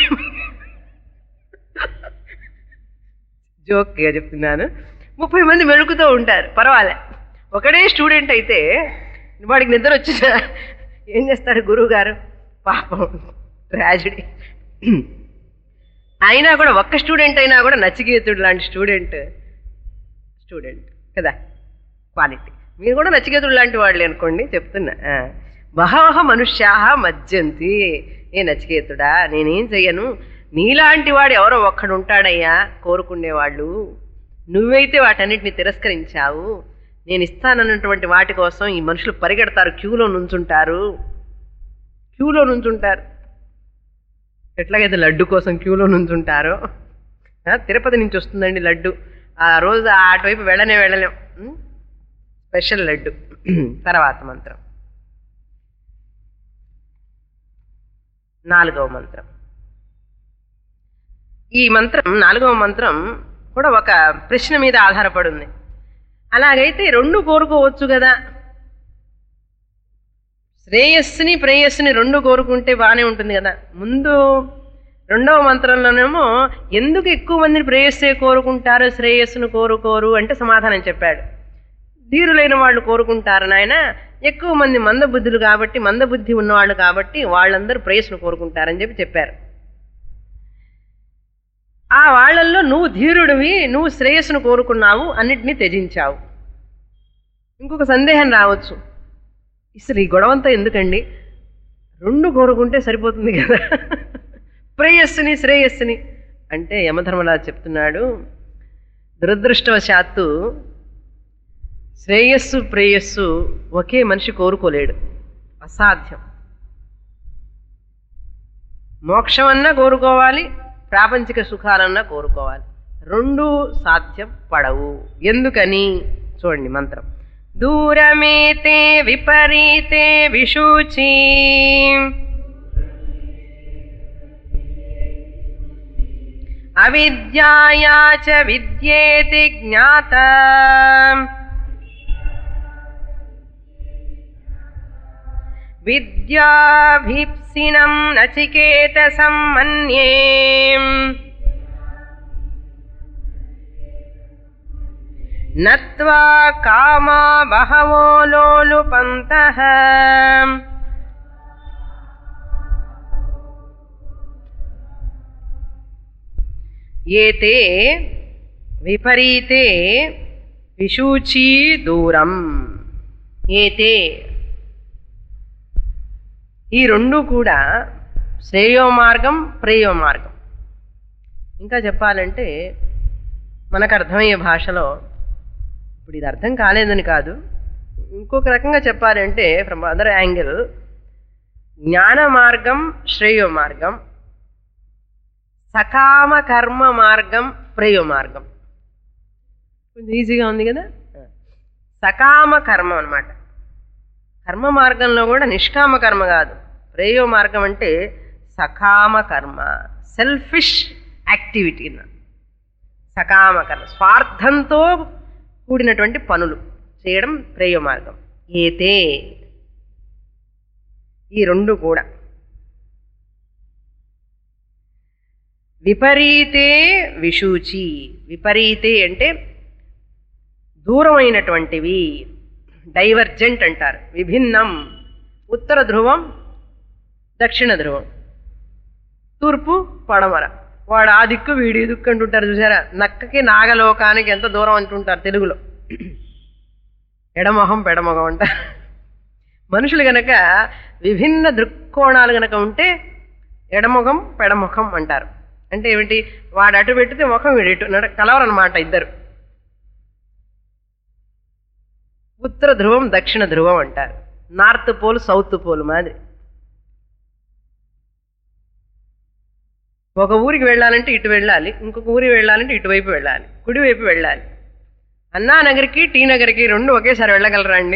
జోక్గా చెప్తున్నాను ముప్పై మంది మెలుకుతూ ఉంటారు పర్వాలే ఒకడే స్టూడెంట్ అయితే వాడికి నిద్ర వచ్చిన ఏం చేస్తాడు గురువు గారు పాపం ట్రాజడీ అయినా కూడా ఒక్క స్టూడెంట్ అయినా కూడా నచికేతుడు లాంటి స్టూడెంట్ స్టూడెంట్ కదా క్వాలిటీ మీరు కూడా నచికేతుడు లాంటి వాళ్ళే అనుకోండి చెప్తున్నా ఆ. బహవహ మనుష్యాహ మజ్జంతి ఏ నచికేతుడా నేనేం చెయ్యను నీలాంటి వాడు ఎవరో ఒక్కడు ఉంటాడయ్యా కోరుకునేవాళ్ళు నువ్వైతే వాటన్నిటిని తిరస్కరించావు నేను ఇస్తానన్నటువంటి వాటి కోసం ఈ మనుషులు పరిగెడతారు క్యూలో నుంచుంటారు క్యూలో నుంచుంటారు ఎట్లాగైతే లడ్డు కోసం క్యూలో నుంచుంటారో ఆ, తిరుపతి నుంచి వస్తుందండి లడ్డు ఆ రోజు అటువైపు వెళ్ళనే వెళ్ళలేం ఉం? స్పెషల్ లడ్డు తర్వాత మంత్రం నాలుగవ మంత్రం ఈ మంత్రం నాలుగవ మంత్రం కూడా ఒక ప్రశ్న మీద ఆధారపడి ఉంది అలాగైతే రెండు కోరుకోవచ్చు కదా శ్రేయస్సుని ప్రేయస్సుని రెండు కోరుకుంటే బాగానే ఉంటుంది కదా ముందు రెండవ మంత్రంలోనేమో ఎందుకు ఎక్కువ మందిని ప్రేయస్సే కోరుకుంటారు శ్రేయస్సును కోరుకోరు అంటే సమాధానం చెప్పాడు ధీరులైన వాళ్ళు కోరుకుంటారు నాయన ఎక్కువ మంది మందబుద్ధులు కాబట్టి మందబుద్ధి ఉన్నవాళ్ళు కాబట్టి వాళ్ళందరూ ప్రేయస్సును కోరుకుంటారని చెప్పి చెప్పారు ఆ వాళ్ళల్లో నువ్వు ధీరుడివి నువ్వు శ్రేయస్సును కోరుకున్నావు అన్నిటినీ త్యజించావు ఇంకొక సందేహం రావచ్చు అసలు ఈ గొడవంతా ఎందుకండి రెండు కోరుకుంటే సరిపోతుంది కదా ప్రేయస్సుని శ్రేయస్సుని అంటే యమధర్మరాజు చెప్తున్నాడు దురదృష్టవశాత్తు శ్రేయస్సు ప్రేయస్సు ఒకే మనిషి కోరుకోలేడు అసాధ్యం మోక్షం అన్నా కోరుకోవాలి ప్రాపంచిక సుఖాలన్నా కోరుకోవాలి రెండు సాధ్యం పడవు ఎందుకని చూడండి మంత్రం దూరమేతే విపరీతే విశూచి అవిద్యాయా చ విద్యేతి జ్ఞాత విద్యాభీప్సినం నచికేత సమ్మన్యే నత్వా కామా బహవో లోలుపంతః ఏతే విపరీతే విశూచీ దూరం ఏతే ఈ రెండు కూడా శ్రేయో మార్గం ప్రేయో మార్గం ఇంకా చెప్పాలంటే మనకు అర్థమయ్యే భాషలో ఇప్పుడు ఇది అర్థం కాలేదని కాదు ఇంకొక రకంగా చెప్పాలంటే ఫ్రమ్ అదర్ యాంగిల్ జ్ఞాన మార్గం శ్రేయో మార్గం సకామ కర్మ మార్గం ప్రేయో మార్గం కొంచెం ఈజీగా ఉంది కదా సకామ కర్మ అన్నమాట కర్మ మార్గంలో కూడా నిష్కామ కర్మ కాదు ప్రేయో మార్గం అంటే సకామ కర్మ సెల్ఫిష్ యాక్టివిటీ సకామ కర్మ స్వార్థంతో కూడినటువంటి పనులు చేయడం ప్రేయ మార్గం ఏతే ఈ రెండు కూడా విపరీతే విశూచి విపరీతే అంటే దూరమైనటువంటివి డైవర్జెంట్ అంటారు విభిన్నం ఉత్తర ధ్రువం దక్షిణ ధ్రువం తూర్పు పడమర వాడు ఆ దిక్కు వీడి ఈ దిక్కు అంటుంటారు చూసారా నక్కకి నాగలోకానికి ఎంత దూరం అంటుంటారు తెలుగులో ఎడమొహం పెడమొహం అంట మనుషులు గనక విభిన్న దృక్కోణాలు గనక ఉంటే ఎడముఖం పెడముఖం అంటారు అంటే ఏమిటి వాడు అటు పెట్టితే ముఖం వీడు ఇటు నడ కలవరనమాట ఇద్దరు ఉత్తర ధ్రువం దక్షిణ ధ్రువం అంటారు నార్త్ పోల్ సౌత్ పోల్ మాదిరి ఒక ఊరికి వెళ్ళాలంటే ఇటు వెళ్ళాలి ఇంకొక ఊరికి వెళ్ళాలంటే ఇటువైపు వెళ్ళాలి కుడివైపు వెళ్ళాలి అన్నా నగర్కి టీ నగర్కి రెండు ఒకేసారి వెళ్ళగలరా అండి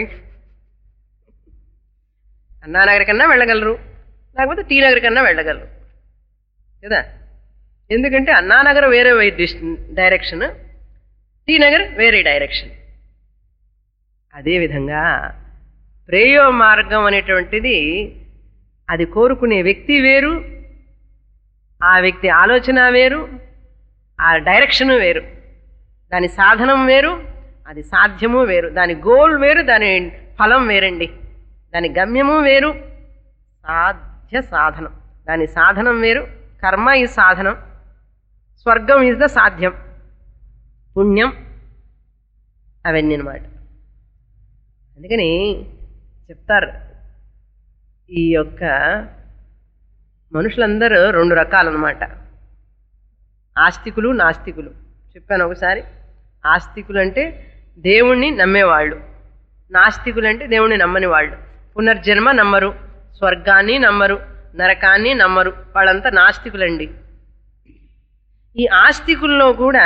అన్నా నగర్ కన్నా వెళ్ళగలరు లేకపోతే టీ నగర్ కన్నా వెళ్ళగలరు కదా ఎందుకంటే అన్నానగర్ వేరే డైరెక్షన్ టీ నగర్ వేరే డైరెక్షన్ అదేవిధంగా ప్రేయో మార్గం అనేటువంటిది అది కోరుకునే వ్యక్తి వేరు ఆ వ్యక్తి ఆలోచన వేరు ఆ డైరెక్షన్ వేరు దాని సాధనం వేరు అది సాధ్యము వేరు దాని గోల్ వేరు దాని ఫలం వేరండి దాని గమ్యము వేరు సాధ్య సాధనం దాని సాధనం వేరు కర్మ ఈ సాధనం స్వర్గం ఈజ్ ద సాధ్యం పుణ్యం అవన్నీ అనమాట అందుకని చెప్తారు ఈ యొక్క మనుషులందరూ రెండు రకాలన్నమాట ఆస్తికులు నాస్తికులు చెప్పాను ఒకసారి ఆస్తికులు అంటే దేవుణ్ణి నమ్మేవాళ్ళు నాస్తికులు అంటే దేవుణ్ణి నమ్మని వాళ్ళు పునర్జన్మ నమ్మరు స్వర్గాన్ని నమ్మరు నరకాన్ని నమ్మరు వాళ్ళంతా నాస్తికులండి ఈ ఆస్తికుల్లో కూడా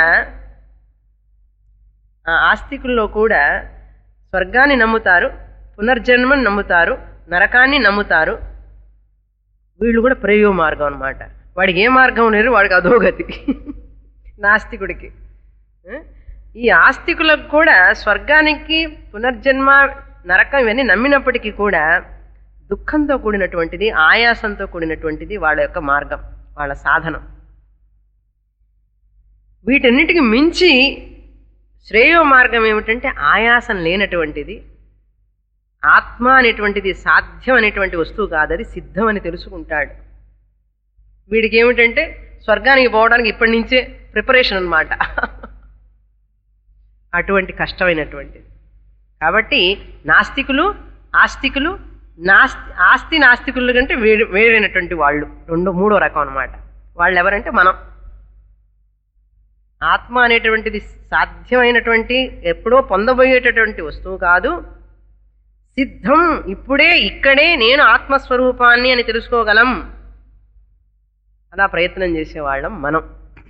ఆ ఆస్తికుల్లో కూడా స్వర్గాన్ని నమ్ముతారు పునర్జన్మని నమ్ముతారు నరకాన్ని నమ్ముతారు వీళ్ళు కూడా ప్రయోగ మార్గం అనమాట వాడికి ఏ మార్గం లేదు వాడికి అధోగతి నాస్తికుడికి ఆ? ఈ ఆస్తికులకు కూడా స్వర్గానికి పునర్జన్మ నరకం ఇవన్నీ నమ్మినప్పటికీ కూడా దుఃఖంతో కూడినటువంటిది ఆయాసంతో కూడినటువంటిది వాళ్ళ యొక్క మార్గం వాళ్ళ సాధనం వీటన్నిటికి మించి శ్రేయో మార్గం ఏమిటంటే ఆయాసం లేనటువంటిది ఆత్మ అనేటువంటిది సాధ్యం అనేటువంటి వస్తువు కాదు అది సిద్ధం అని తెలుసుకుంటాడు వీడికి ఏమిటంటే స్వర్గానికి పోవడానికి ఇప్పటి నుంచే ప్రిపరేషన్ అన్నమాట అటువంటి కష్టమైనటువంటిది కాబట్టి నాస్తికులు ఆస్తికులు నాస్తి ఆస్తి నాస్తికుల కంటే వేరు వేరైనటువంటి వాళ్ళు రెండో మూడో రకం అన్నమాట వాళ్ళు ఎవరంటే మనం ఆత్మ అనేటువంటిది సాధ్యమైనటువంటి ఎప్పుడో పొందబోయేటటువంటి వస్తువు కాదు సిద్ధం ఇప్పుడే ఇక్కడే నేను ఆత్మస్వరూపాన్ని అని తెలుసుకోగలం అలా ప్రయత్నం చేసేవాళ్ళం మనం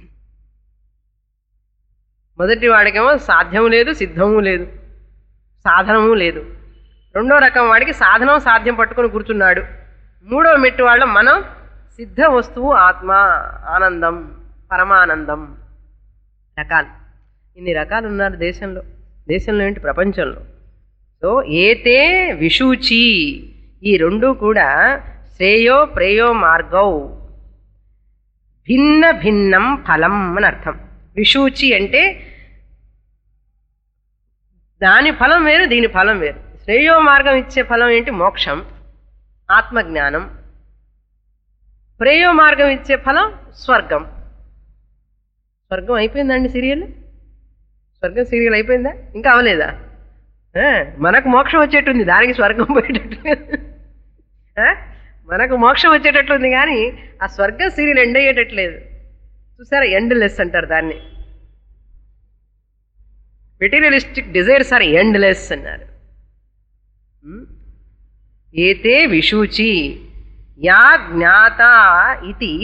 మొదటి వాడికేమో సాధ్యము లేదు సిద్ధము లేదు సాధనము లేదు రెండో రకం వాడికి సాధనం సాధ్యం పట్టుకొని కూర్చున్నాడు మూడో మెట్టు వాళ్ళం మనం సిద్ధ వస్తువు ఆత్మ ఆనందం పరమానందం రకాలు ఇన్ని రకాలు ఉన్నారు దేశంలో దేశంలో ఏంటి ప్రపంచంలో సో ఏతే విషూచి ఈ రెండు కూడా శ్రేయో ప్రేయో మార్గౌ భిన్న భిన్నం ఫలం అని అర్థం విషూచి అంటే దాని ఫలం వేరు దీని ఫలం వేరు శ్రేయో మార్గం ఇచ్చే ఫలం ఏంటి మోక్షం ఆత్మజ్ఞానం ప్రేయో మార్గం ఇచ్చే ఫలం స్వర్గం స్వర్గం అయిపోయిందండి సీరియల్ స్వర్గం సీరియల్ అయిపోయిందా ఇంకా అవలేదా ఆ, మనకు మోక్షం వచ్చేటుంది దానికి స్వర్గం పోయేటట్టు ఆ, మనకు మోక్షం వచ్చేటట్లుంది కానీ ఆ స్వర్గం సీరియల్ ఎండ్ అయ్యేటట్లేదు చూసారా ఎండ్ లెస్ అంటారు దాన్ని materialistic desires are endless అన్నారు ఉమ్. ఏతే విషూచి యా జ్ఞాత ఇది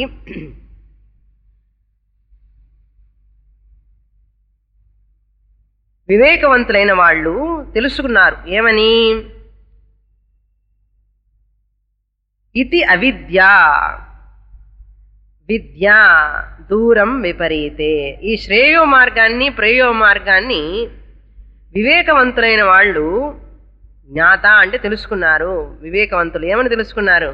వివేకవంతులైన వాళ్ళు తెలుసుకున్నారు ఏమని ఇది అవిద్య విద్య దూరం విపరీతే ఈ శ్రేయో మార్గాన్ని ప్రేయో మార్గాన్ని వివేకవంతులైన వాళ్ళు జ్ఞాత అంటే తెలుసుకున్నారు వివేకవంతులు ఏమని తెలుసుకున్నారు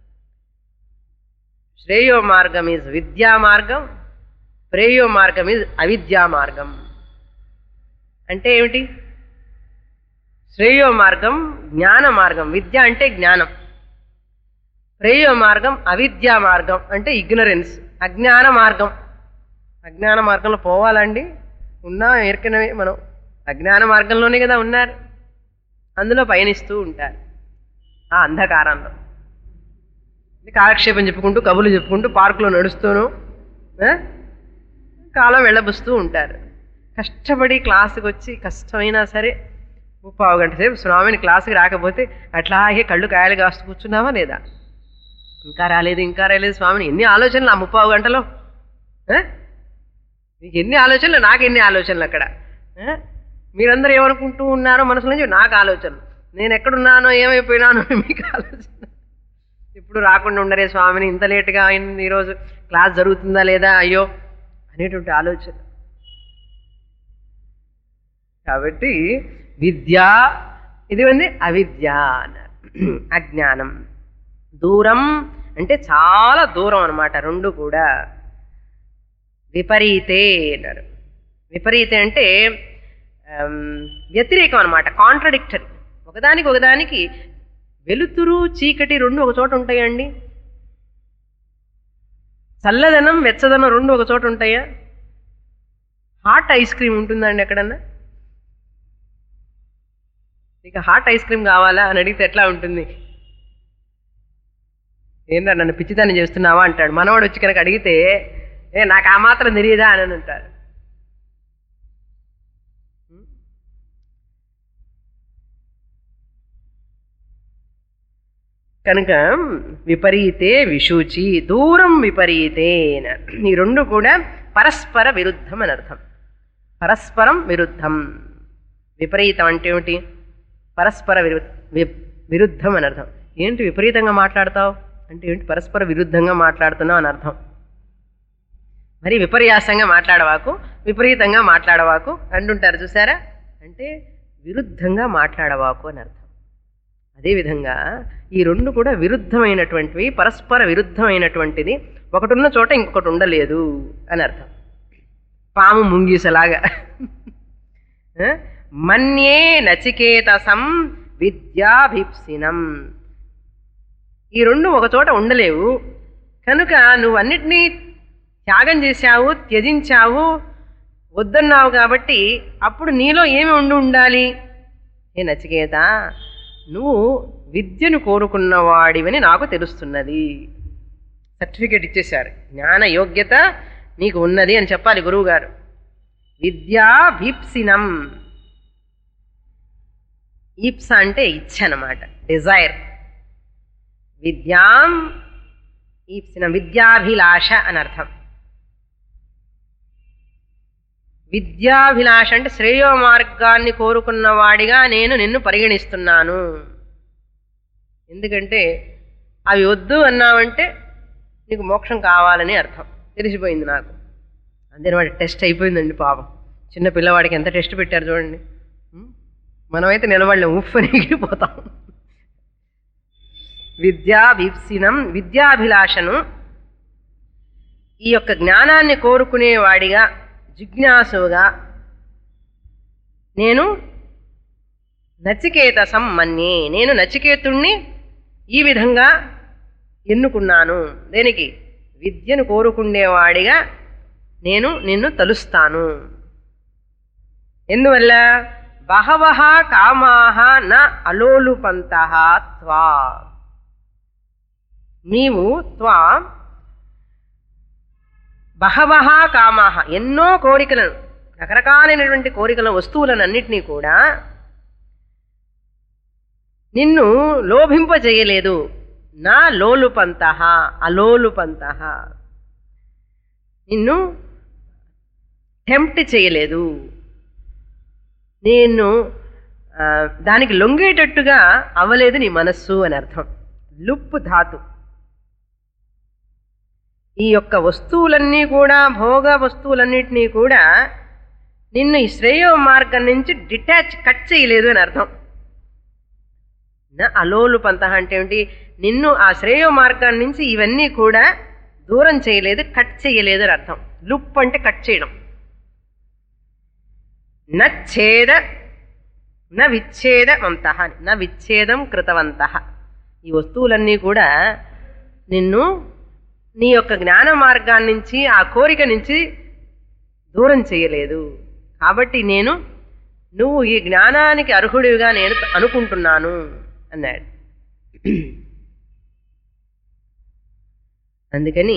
శ్రేయో మార్గం ఈజ్ విద్యా మార్గం ప్రేయో మార్గం ఈజ్ అవిద్యా మార్గం అంటే ఏమిటి శ్రేయో మార్గం జ్ఞాన మార్గం విద్య అంటే జ్ఞానం ప్రేయో మార్గం అవిద్యా మార్గం అంటే ఇగ్నరెన్స్ అజ్ఞాన మార్గం అజ్ఞాన మార్గంలో పోవాలండి ఉన్నా ఏర్కనమే మనం అజ్ఞాన మార్గంలోనే కదా ఉన్నారు అందులో పయనిస్తూ ఉంటారు ఆ అంధకారంలో ఇది కాలక్షేపం చెప్పుకుంటూ కబులు చెప్పుకుంటూ పార్కులో నడుస్తూను ఆ? కాలం వెళ్ళబుస్తూ ఉంటారు కష్టపడి క్లాసుకి వచ్చి కష్టమైనా సరే ముప్పావు గంట సేపు స్వామిని క్లాసుకి రాకపోతే అట్లాగే కళ్ళు కాయలు కాస్తూ కూర్చున్నావా లేదా ఇంకా రాలేదు ఇంకా రాలేదు స్వామిని ఎన్ని ఆలోచనలు ఆ ముప్పావు గంటలో ఆ? మీకు ఎన్ని ఆలోచనలు నాకు ఎన్ని ఆలోచనలు అక్కడ ఆ? మీరందరూ ఏమనుకుంటూ ఉన్నారో మనసులో నుంచి నాకు ఆలోచనలు నేను ఎక్కడున్నానో ఏమైపోయినానో మీకు ఆలోచన ఇప్పుడు రాకుండా ఉండరే స్వామిని ఇంత లేటుగా అయింది ఈరోజు క్లాస్ జరుగుతుందా లేదా అయ్యో అనేటువంటి ఆలోచన కాబట్టి విద్య ఇది ఉంది అవిద్య అన్నారు అజ్ఞానం దూరం అంటే చాలా దూరం అన్నమాట రెండు కూడా విపరీతే అన్నారు విపరీతే అంటే ఆమ్, వ్యతిరేకం అనమాట కాంట్రడిక్టరీ ఒకదానికి ఒకదానికి వెలుతురు చీకటి రెండు ఒక చోట ఉంటాయండి చల్లదనం వెచ్చదనం రెండు ఒక చోట ఉంటాయా హాట్ ఐస్ క్రీమ్ ఉంటుందండి ఎక్కడన్నా ఇక హాట్ ఐస్ క్రీమ్ కావాలా అని అడిగితే ఎట్లా ఉంటుంది ఏంటో నన్ను పిచ్చితనం చేస్తున్నావా అంటాడు మనవాడు వచ్చి కనుక అడిగితే ఏ నాకు ఆ మాత్రం తెలియదా అని అంటాడు కనుక విపరీతే విషూచి దూరం విపరీతే ఈ రెండు కూడా పరస్పర విరుద్ధం అని అర్థం పరస్పరం విరుద్ధం విపరీతం అంటే ఏమిటి పరస్పర విరు వి- విరుద్ధం అని అర్థం ఏంటి విపరీతంగా మాట్లాడతావు అంటే ఏంటి పరస్పర విరుద్ధంగా మాట్లాడుతున్నావు అని అర్థం మరి విపర్యాసంగా మాట్లాడవాకు విపరీతంగా మాట్లాడవాకు అంటుంటారు చూసారా అంటే విరుద్ధంగా మాట్లాడవాకు అని అర్థం అదేవిధంగా ఈ రెండు కూడా విరుద్ధమైనటువంటివి పరస్పర విరుద్ధమైనటువంటిది ఒకటి ఉన్న చోట ఇంకొకటి ఉండలేదు అని అర్థం పాము ముంగీసలాగా ఆ? మన్యే నచికేతసం విద్యాభిప్సినం ఈ రెండు ఒక చోట ఉండలేవు కనుక నువ్వు అన్నిటినీ త్యాగం చేశావు త్యజించావు వద్దన్నావు కాబట్టి అప్పుడు నీలో ఏమి ఉండి ఉండాలి ఏ నచికేత నువ్వు విద్యను కోరుకున్నవాడివని నాకు తెలుస్తున్నది సర్టిఫికేట్ ఇచ్చేశారు జ్ఞాన యోగ్యత నీకు ఉన్నది అని చెప్పాలి గురువు గారు విద్యా భీప్సినం ఈప్స అంటే ఇచ్చ అనమాట డిజైర్ విద్యాం ఈప్సిన విద్యాభిలాష అని అర్థం విద్యాభిలాష అంటే శ్రేయో మార్గాన్ని కోరుకున్నవాడిగా నేను నిన్ను పరిగణిస్తున్నాను ఎందుకంటే అవి వద్దు అన్నావంటే నీకు మోక్షం కావాలని అర్థం తెలిసిపోయింది నాకు అంతే వాడి టెస్ట్ అయిపోయిందండి పాపం చిన్న పిల్లవాడికి ఎంత టెస్ట్ పెట్టారు చూడండి ఉం? మనమైతే నిలబడలేం ఉఫ్ అని ఎగిరిపోతాం విద్యాభిప్సినం విద్యాభిలాషను ఈ యొక్క జ్ఞానాన్ని కోరుకునేవాడిగా జిజ్ఞాసుగా నేను నచికేత మన్యే నేను నచికేతుణ్ణి ఈ విధంగా ఎన్నుకున్నాను దేనికి విద్యను కోరుకునేవాడిగా నేను నిన్ను తలుస్తాను ఎందువల్ల బహవః కామాహ న అలోలుపంతః త్వా నీవు త్వా బహవః కామాహ ఎన్నో కోరికలను రకరకాలైనటువంటి కోరికల వస్తువులనన్నిటినీ కూడా నిన్ను లోభింపజేయలేదు నా లోలుపంత అలోలుపంత నిన్ను టెంప్ట్ చేయలేదు నేను ఆ, దానికి లొంగేటట్టుగా అవ్వలేదు నీ మనస్సు అని అర్థం లుప్పు ధాతు ఈ యొక్క వస్తువులన్నీ కూడా భోగ వస్తువులన్నిటినీ కూడా నిన్ను ఈ శ్రేయో మార్గం నుంచి డిటాచ్ కట్ చేయలేదు అని అర్థం నా అలోలు పంత అంటే ఏమిటి నిన్ను ఆ శ్రేయో మార్గం నుంచి ఇవన్నీ కూడా దూరం చేయలేదు కట్ చేయలేదు అని అర్థం లుప్ అంటే కట్ చేయడం నచ్ఛేద న విచ్ఛేదమంత న విచ్ఛేదం కృతవంత ఈ వస్తువులన్నీ కూడా నిన్ను నీ యొక్క జ్ఞాన మార్గాన్ని నుంచి ఆ కోరిక నుంచి దూరం చేయలేదు కాబట్టి నేను నువ్వు ఈ జ్ఞానానికి అర్హుడివిగా నేను అనుకుంటున్నాను అన్నాడు అందుకని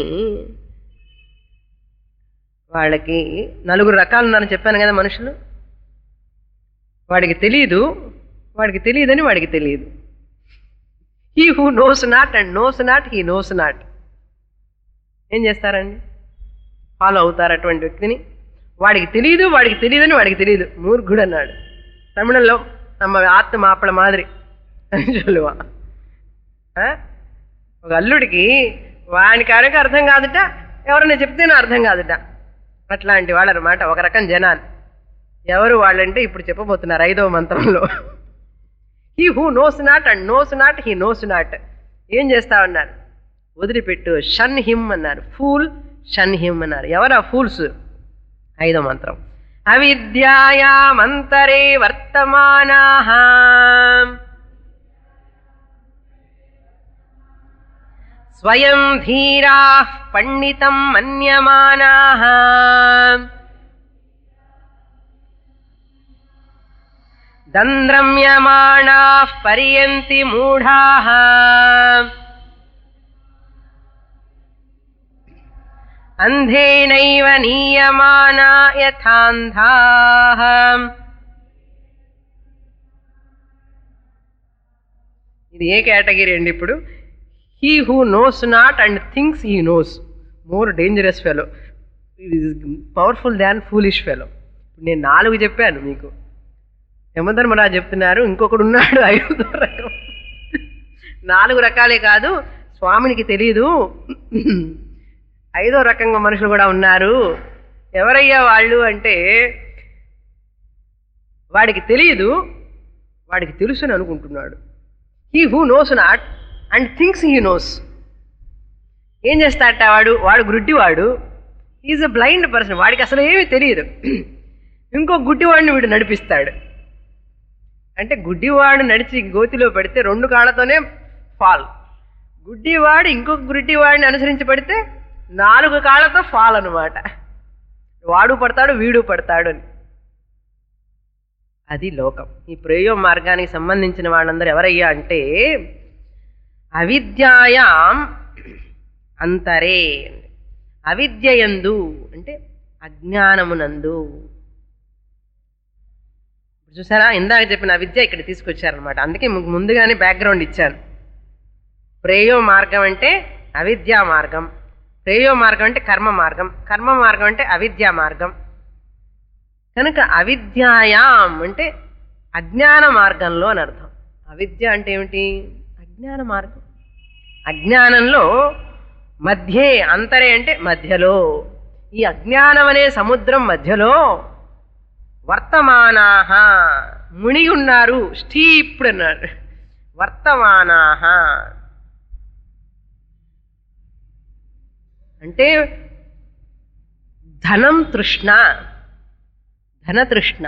వాళ్ళకి నలుగురు రకాలు ఉన్నారని చెప్పాను కదా మనుషులు వాడికి తెలియదు వాడికి తెలియదని వాడికి తెలియదు he who knows not and knows not he knows not ఏం చేస్తారండి ఫాలో అవుతారు అటువంటి వ్యక్తిని వాడికి తెలియదు వాడికి తెలియదని వాడికి తెలియదు మూర్ఖుడు అన్నాడు తమిళంలో நம்ம ఆత్మ మాపడ మాదిరి అని சொல்லுவா ఆ? ఒక అల్లుడికి వానికి కనుక అర్థం కాదుట ఎవరైనా చెప్తేనే అర్థం కాదుట అట్లాంటి వాళ్ళు అనమాట ఒక రకం జనాలు ఎవరు వాళ్ళంటే ఇప్పుడు చెప్పబోతున్నారు ఐదవ మంత్రంలో he who knows not and knows not he knows not ఏం చేస్తామన్నారు వదిలిపెట్టు షన్ హిమ్ అన్నారు ఫూల్ షన్ హిమ్ అన్నారు ఎవరు ఆ ఫూల్స్ ఐదో మంత్రం అవిద్యాయామంతరే వర్తమానా స్వయం ధీరా పండితం మన్యమానా దంద్రమ్యమాణా పర్యంతి మూఢా అంధేనైవ నీయమానా యథాంధా ఇది ఏ కేటగిరీ అండి ఇప్పుడు he who knows not and things he knows more dangerous fellow ఇది పవర్ఫుల్ దాన్ ఫూలిష్ ఫెలో నేను నాలుగు చెప్పాను మీకు యమధర్మరాజు చెప్తున్నారు ఇంకొకడు ఉన్నాడు ఐదో రకం నాలుగు రకాలే కాదు స్వామినికి తెలియదు ఐదో రకంగా మనుషులు కూడా ఉన్నారు ఎవరయ్యా వాళ్ళు అంటే వాడికి తెలియదు వాడికి తెలుసు అని అనుకుంటున్నాడు he who knows not and thinks he knows ఏం చేస్తాడట వాడు వాడు గుడ్డివాడు ఈజ్ అ బ్లైండ్ పర్సన్ వాడికి అసలు ఏమీ తెలియదు ఇంకో గుడ్డివాడిని వీడు నడిపిస్తాడు అంటే గుడ్డివాడు నడిచి గోతిలో పెడితే రెండు కాళ్ళతోనే ఫాల్ గుడ్డివాడు ఇంకొక గుడ్డివాడిని అనుసరించి పడితే నాలుగు కాళ్ళతో ఫాల్ అనమాట వాడు పడతాడు వీడు పడతాడు అని అది లోకం ఈ ప్రయోగ మార్గానికి సంబంధించిన వాళ్ళందరూ ఎవరయ్యా అంటే అవిద్యాయాం అంతరే అవిద్యయందు అంటే అజ్ఞానమునందు చూసారా ఇందాక చెప్పిన అవిద్య ఇక్కడ తీసుకొచ్చారనమాట అందుకే మీకు ముందుగానే బ్యాక్గ్రౌండ్ ఇచ్చాను ప్రేయో మార్గం అంటే అవిద్యా మార్గం ప్రేయో మార్గం అంటే కర్మ మార్గం కర్మ మార్గం అంటే అవిద్యా మార్గం కనుక అవిద్యాయాం అంటే అజ్ఞాన మార్గంలో అని అర్థం అవిద్య అంటే ఏమిటి అజ్ఞాన మార్గం అజ్ఞానంలో మధ్యే అంతరే అంటే మధ్యలో ఈ అజ్ఞానం అనే సముద్రం మధ్యలో వర్తమానాహ మునిగి ఉన్నారు స్టీప్డ్ అన్నారు వర్తమానాహ అంటే ధనం తృష్ణ ధన తృష్ణ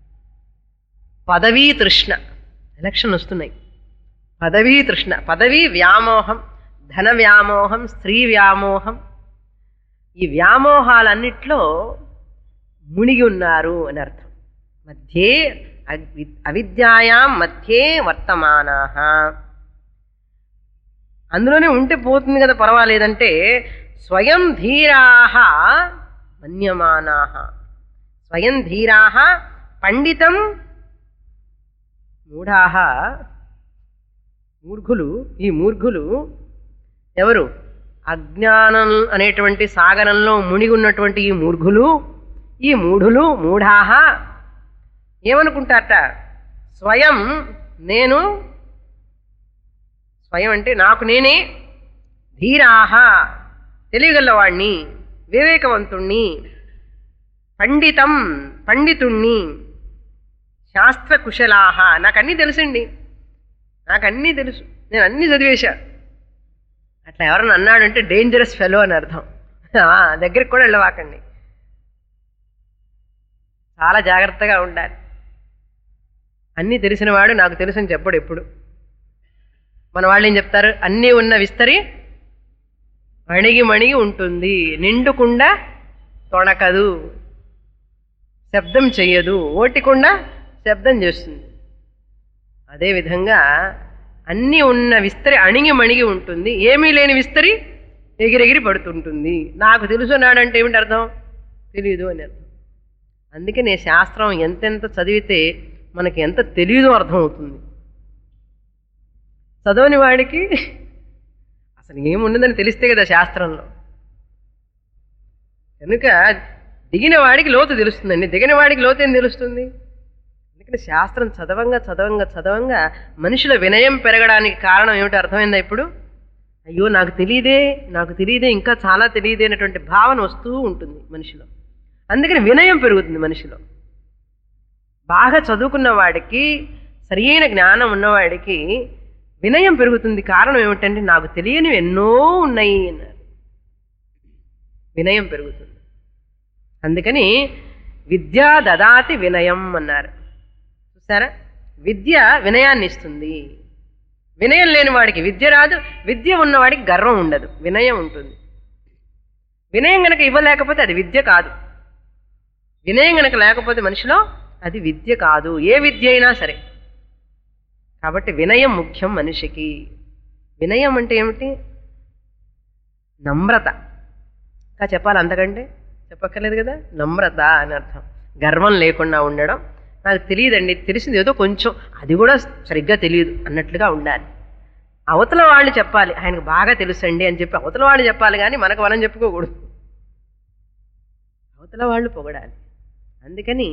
పదవీ తృష్ణ ఎలక్షన్ వస్తున్నాయి పదవీ తృష్ణ పదవీ వ్యామోహం ధన వ్యామోహం స్త్రీ వ్యామోహం ఈ వ్యామోహాలన్నిట్లో మునిగి ఉన్నారు అని అర్థం మధ్యే అవి- అవిద్యాయాం మధ్యే వర్తమానా అందులోనే ఉంటే పోతుంది కదా పర్వాలేదంటే స్వయం ధీరాహ మన్యమానాహ స్వయం ధీరాహ పండితం మూఢాహ మూర్ఘులు ఈ మూర్ఘులు ఎవరు అజ్ఞానం అనేటువంటి సాగరంలో మునిగి ఉన్నటువంటి ఈ మూర్ఘులు ఈ మూఢులు మూఢాహ ఏమనుకుంటారట స్వయం నేను స్వయం అంటే నాకు నేనే ధీరాహ తెలియగలవాణ్ణి వివేకవంతుణ్ణి పండితం పండితుణ్ణి శాస్త్ర కుశలాహ నాకు అన్నీ తెలుసండి నాకు అన్నీ తెలుసు నేను అన్నీ చదివేశా అట్లా ఎవరన్నా అన్నాడంటే డేంజరస్ ఫెలో అని అర్థం ఆ, దగ్గరికి కూడా వెళ్ళవాకండి చాలా జాగ్రత్తగా ఉండాలి అన్నీ తెలిసినవాడు నాకు తెలుసని చెప్పడు ఎప్పుడు మన వాళ్ళు ఏం చెప్తారు అన్నీ ఉన్న విస్తరి మణిగి మణిగి ఉంటుంది నిండుకుండా తొణకదు శబ్దం చెయ్యదు ఓటికుండా శబ్దం చేస్తుంది అదేవిధంగా అన్నీ ఉన్న విస్తరి అణిగి మణిగి ఉంటుంది ఏమీ లేని విస్తరి ఎగిరెగిరి పడుతుంటుంది నాకు తెలుసున్నాడంటే ఏమిటి అర్థం తెలియదు అని అర్థం అందుకే నేను శాస్త్రం ఎంతెంత చదివితే మనకి ఎంత తెలియదో అర్థమవుతుంది చదవని వాడికి అసలు ఏముండదని తెలిస్తే కదా శాస్త్రంలో కనుక దిగిన వాడికి లోతు తెలుస్తుందండి దిగిన వాడికి లోతు ఏం తెలుస్తుంది ఎందుకంటే శాస్త్రం చదవంగా చదవంగా చదవంగా మనుషుల వినయం పెరగడానికి కారణం ఏమిటో అర్థమైందా ఇప్పుడు అయ్యో నాకు తెలియదే నాకు తెలియదే ఇంకా చాలా తెలియదే అనేటువంటి భావన వస్తూ ఉంటుంది మనిషిలో అందుకని వినయం పెరుగుతుంది మనిషిలో బాగా చదువుకున్న వాడికి సరియైన జ్ఞానం ఉన్నవాడికి వినయం పెరుగుతుంది కారణం ఏమిటంటే నాకు తెలియనివి ఎన్నో ఉన్నాయి అన్నారు వినయం పెరుగుతుంది అందుకని విద్యా దదాతి వినయం అన్నారు చూసారా విద్య వినయాన్ని ఇస్తుంది వినయం లేని వాడికి విద్య రాదు విద్య ఉన్నవాడికి గర్వం ఉండదు వినయం ఉంటుంది వినయం గనక ఇవ్వలేకపోతే అది విద్య కాదు వినయం గనక లేకపోతే మనిషిలో అది విద్య కాదు ఏ విద్య అయినా సరే కాబట్టి వినయం ముఖ్యం మనిషికి వినయం అంటే ఏమిటి నమ్రత ఇంకా చెప్పాలి అంతకంటే చెప్పక్కర్లేదు కదా నమ్రత అని అర్థం గర్వం లేకుండా ఉండడం నాకు తెలియదండి తెలిసింది ఏదో కొంచెం అది కూడా సరిగ్గా తెలియదు అన్నట్లుగా ఉండాలి అవతల వాళ్ళు చెప్పాలి ఆయనకు బాగా తెలుసండి అని చెప్పి అవతల వాళ్ళు చెప్పాలి కానీ మనకు మనం చెప్పుకోకూడదు అవతల వాళ్ళు పొగడాలి అందుకని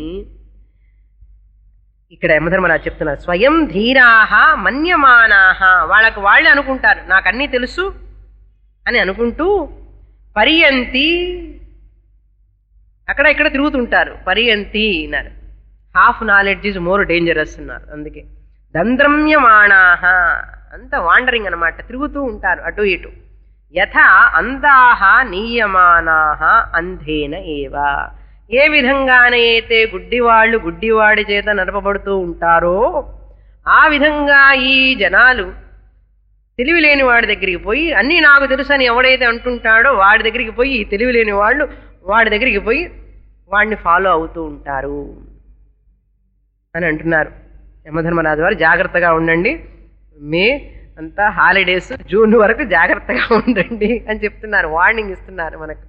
ఇక్కడ యమధర్మరాజు చెప్తున్నారు స్వయం ధీరాహ మన్యమానాహ వాళ్ళకు వాళ్ళే అనుకుంటారు నాకు అన్నీ తెలుసు అని అనుకుంటూ పరియంతి అక్కడ ఇక్కడ తిరుగుతుంటారు పరియంతి అన్నారు half knowledge is more dangerous అన్నారు అందుకే దంద్రమ్యమాణాహ అంత వాండరింగ్ అన్నమాట తిరుగుతూ ఉంటారు అటు ఇటు యథా అందాహ నీయమానాహ అంధేన ఏవ ఏ విధంగానైతే గుడ్డివాళ్ళు గుడ్డివాడి చేత నడపబడుతూ ఉంటారో ఆ విధంగా ఈ జనాలు తెలివి లేని వాడి దగ్గరికి పోయి అన్నీ నాకు తెలుసు అని ఎవడైతే అంటుంటాడో వాడి దగ్గరికి పోయి ఈ తెలివి లేని వాళ్ళు వాడి దగ్గరికి పోయి వాడిని ఫాలో అవుతూ ఉంటారు అని అంటున్నారు యమధర్మరాజు వారు జాగ్రత్తగా ఉండండి మే అంతా హాలిడేస్ జూన్ వరకు జాగ్రత్తగా ఉండండి అని చెప్తున్నారు వార్నింగ్ ఇస్తున్నారు మనకు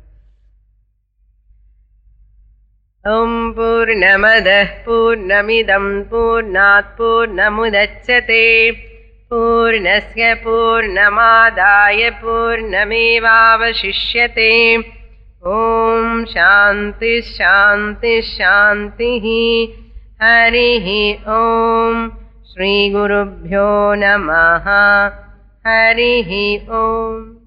ఓం పూర్ణమద పూర్ణమిదం పూర్ణాత్ పూర్ణముదచ్చతే పూర్ణస్య పూర్ణమాదాయ పూర్ణమేవావశిష్యతే ఓం శాంతి శాంతి శాంతి హరి ఓం శ్రీగురుభ్యో నమ హరి ఓం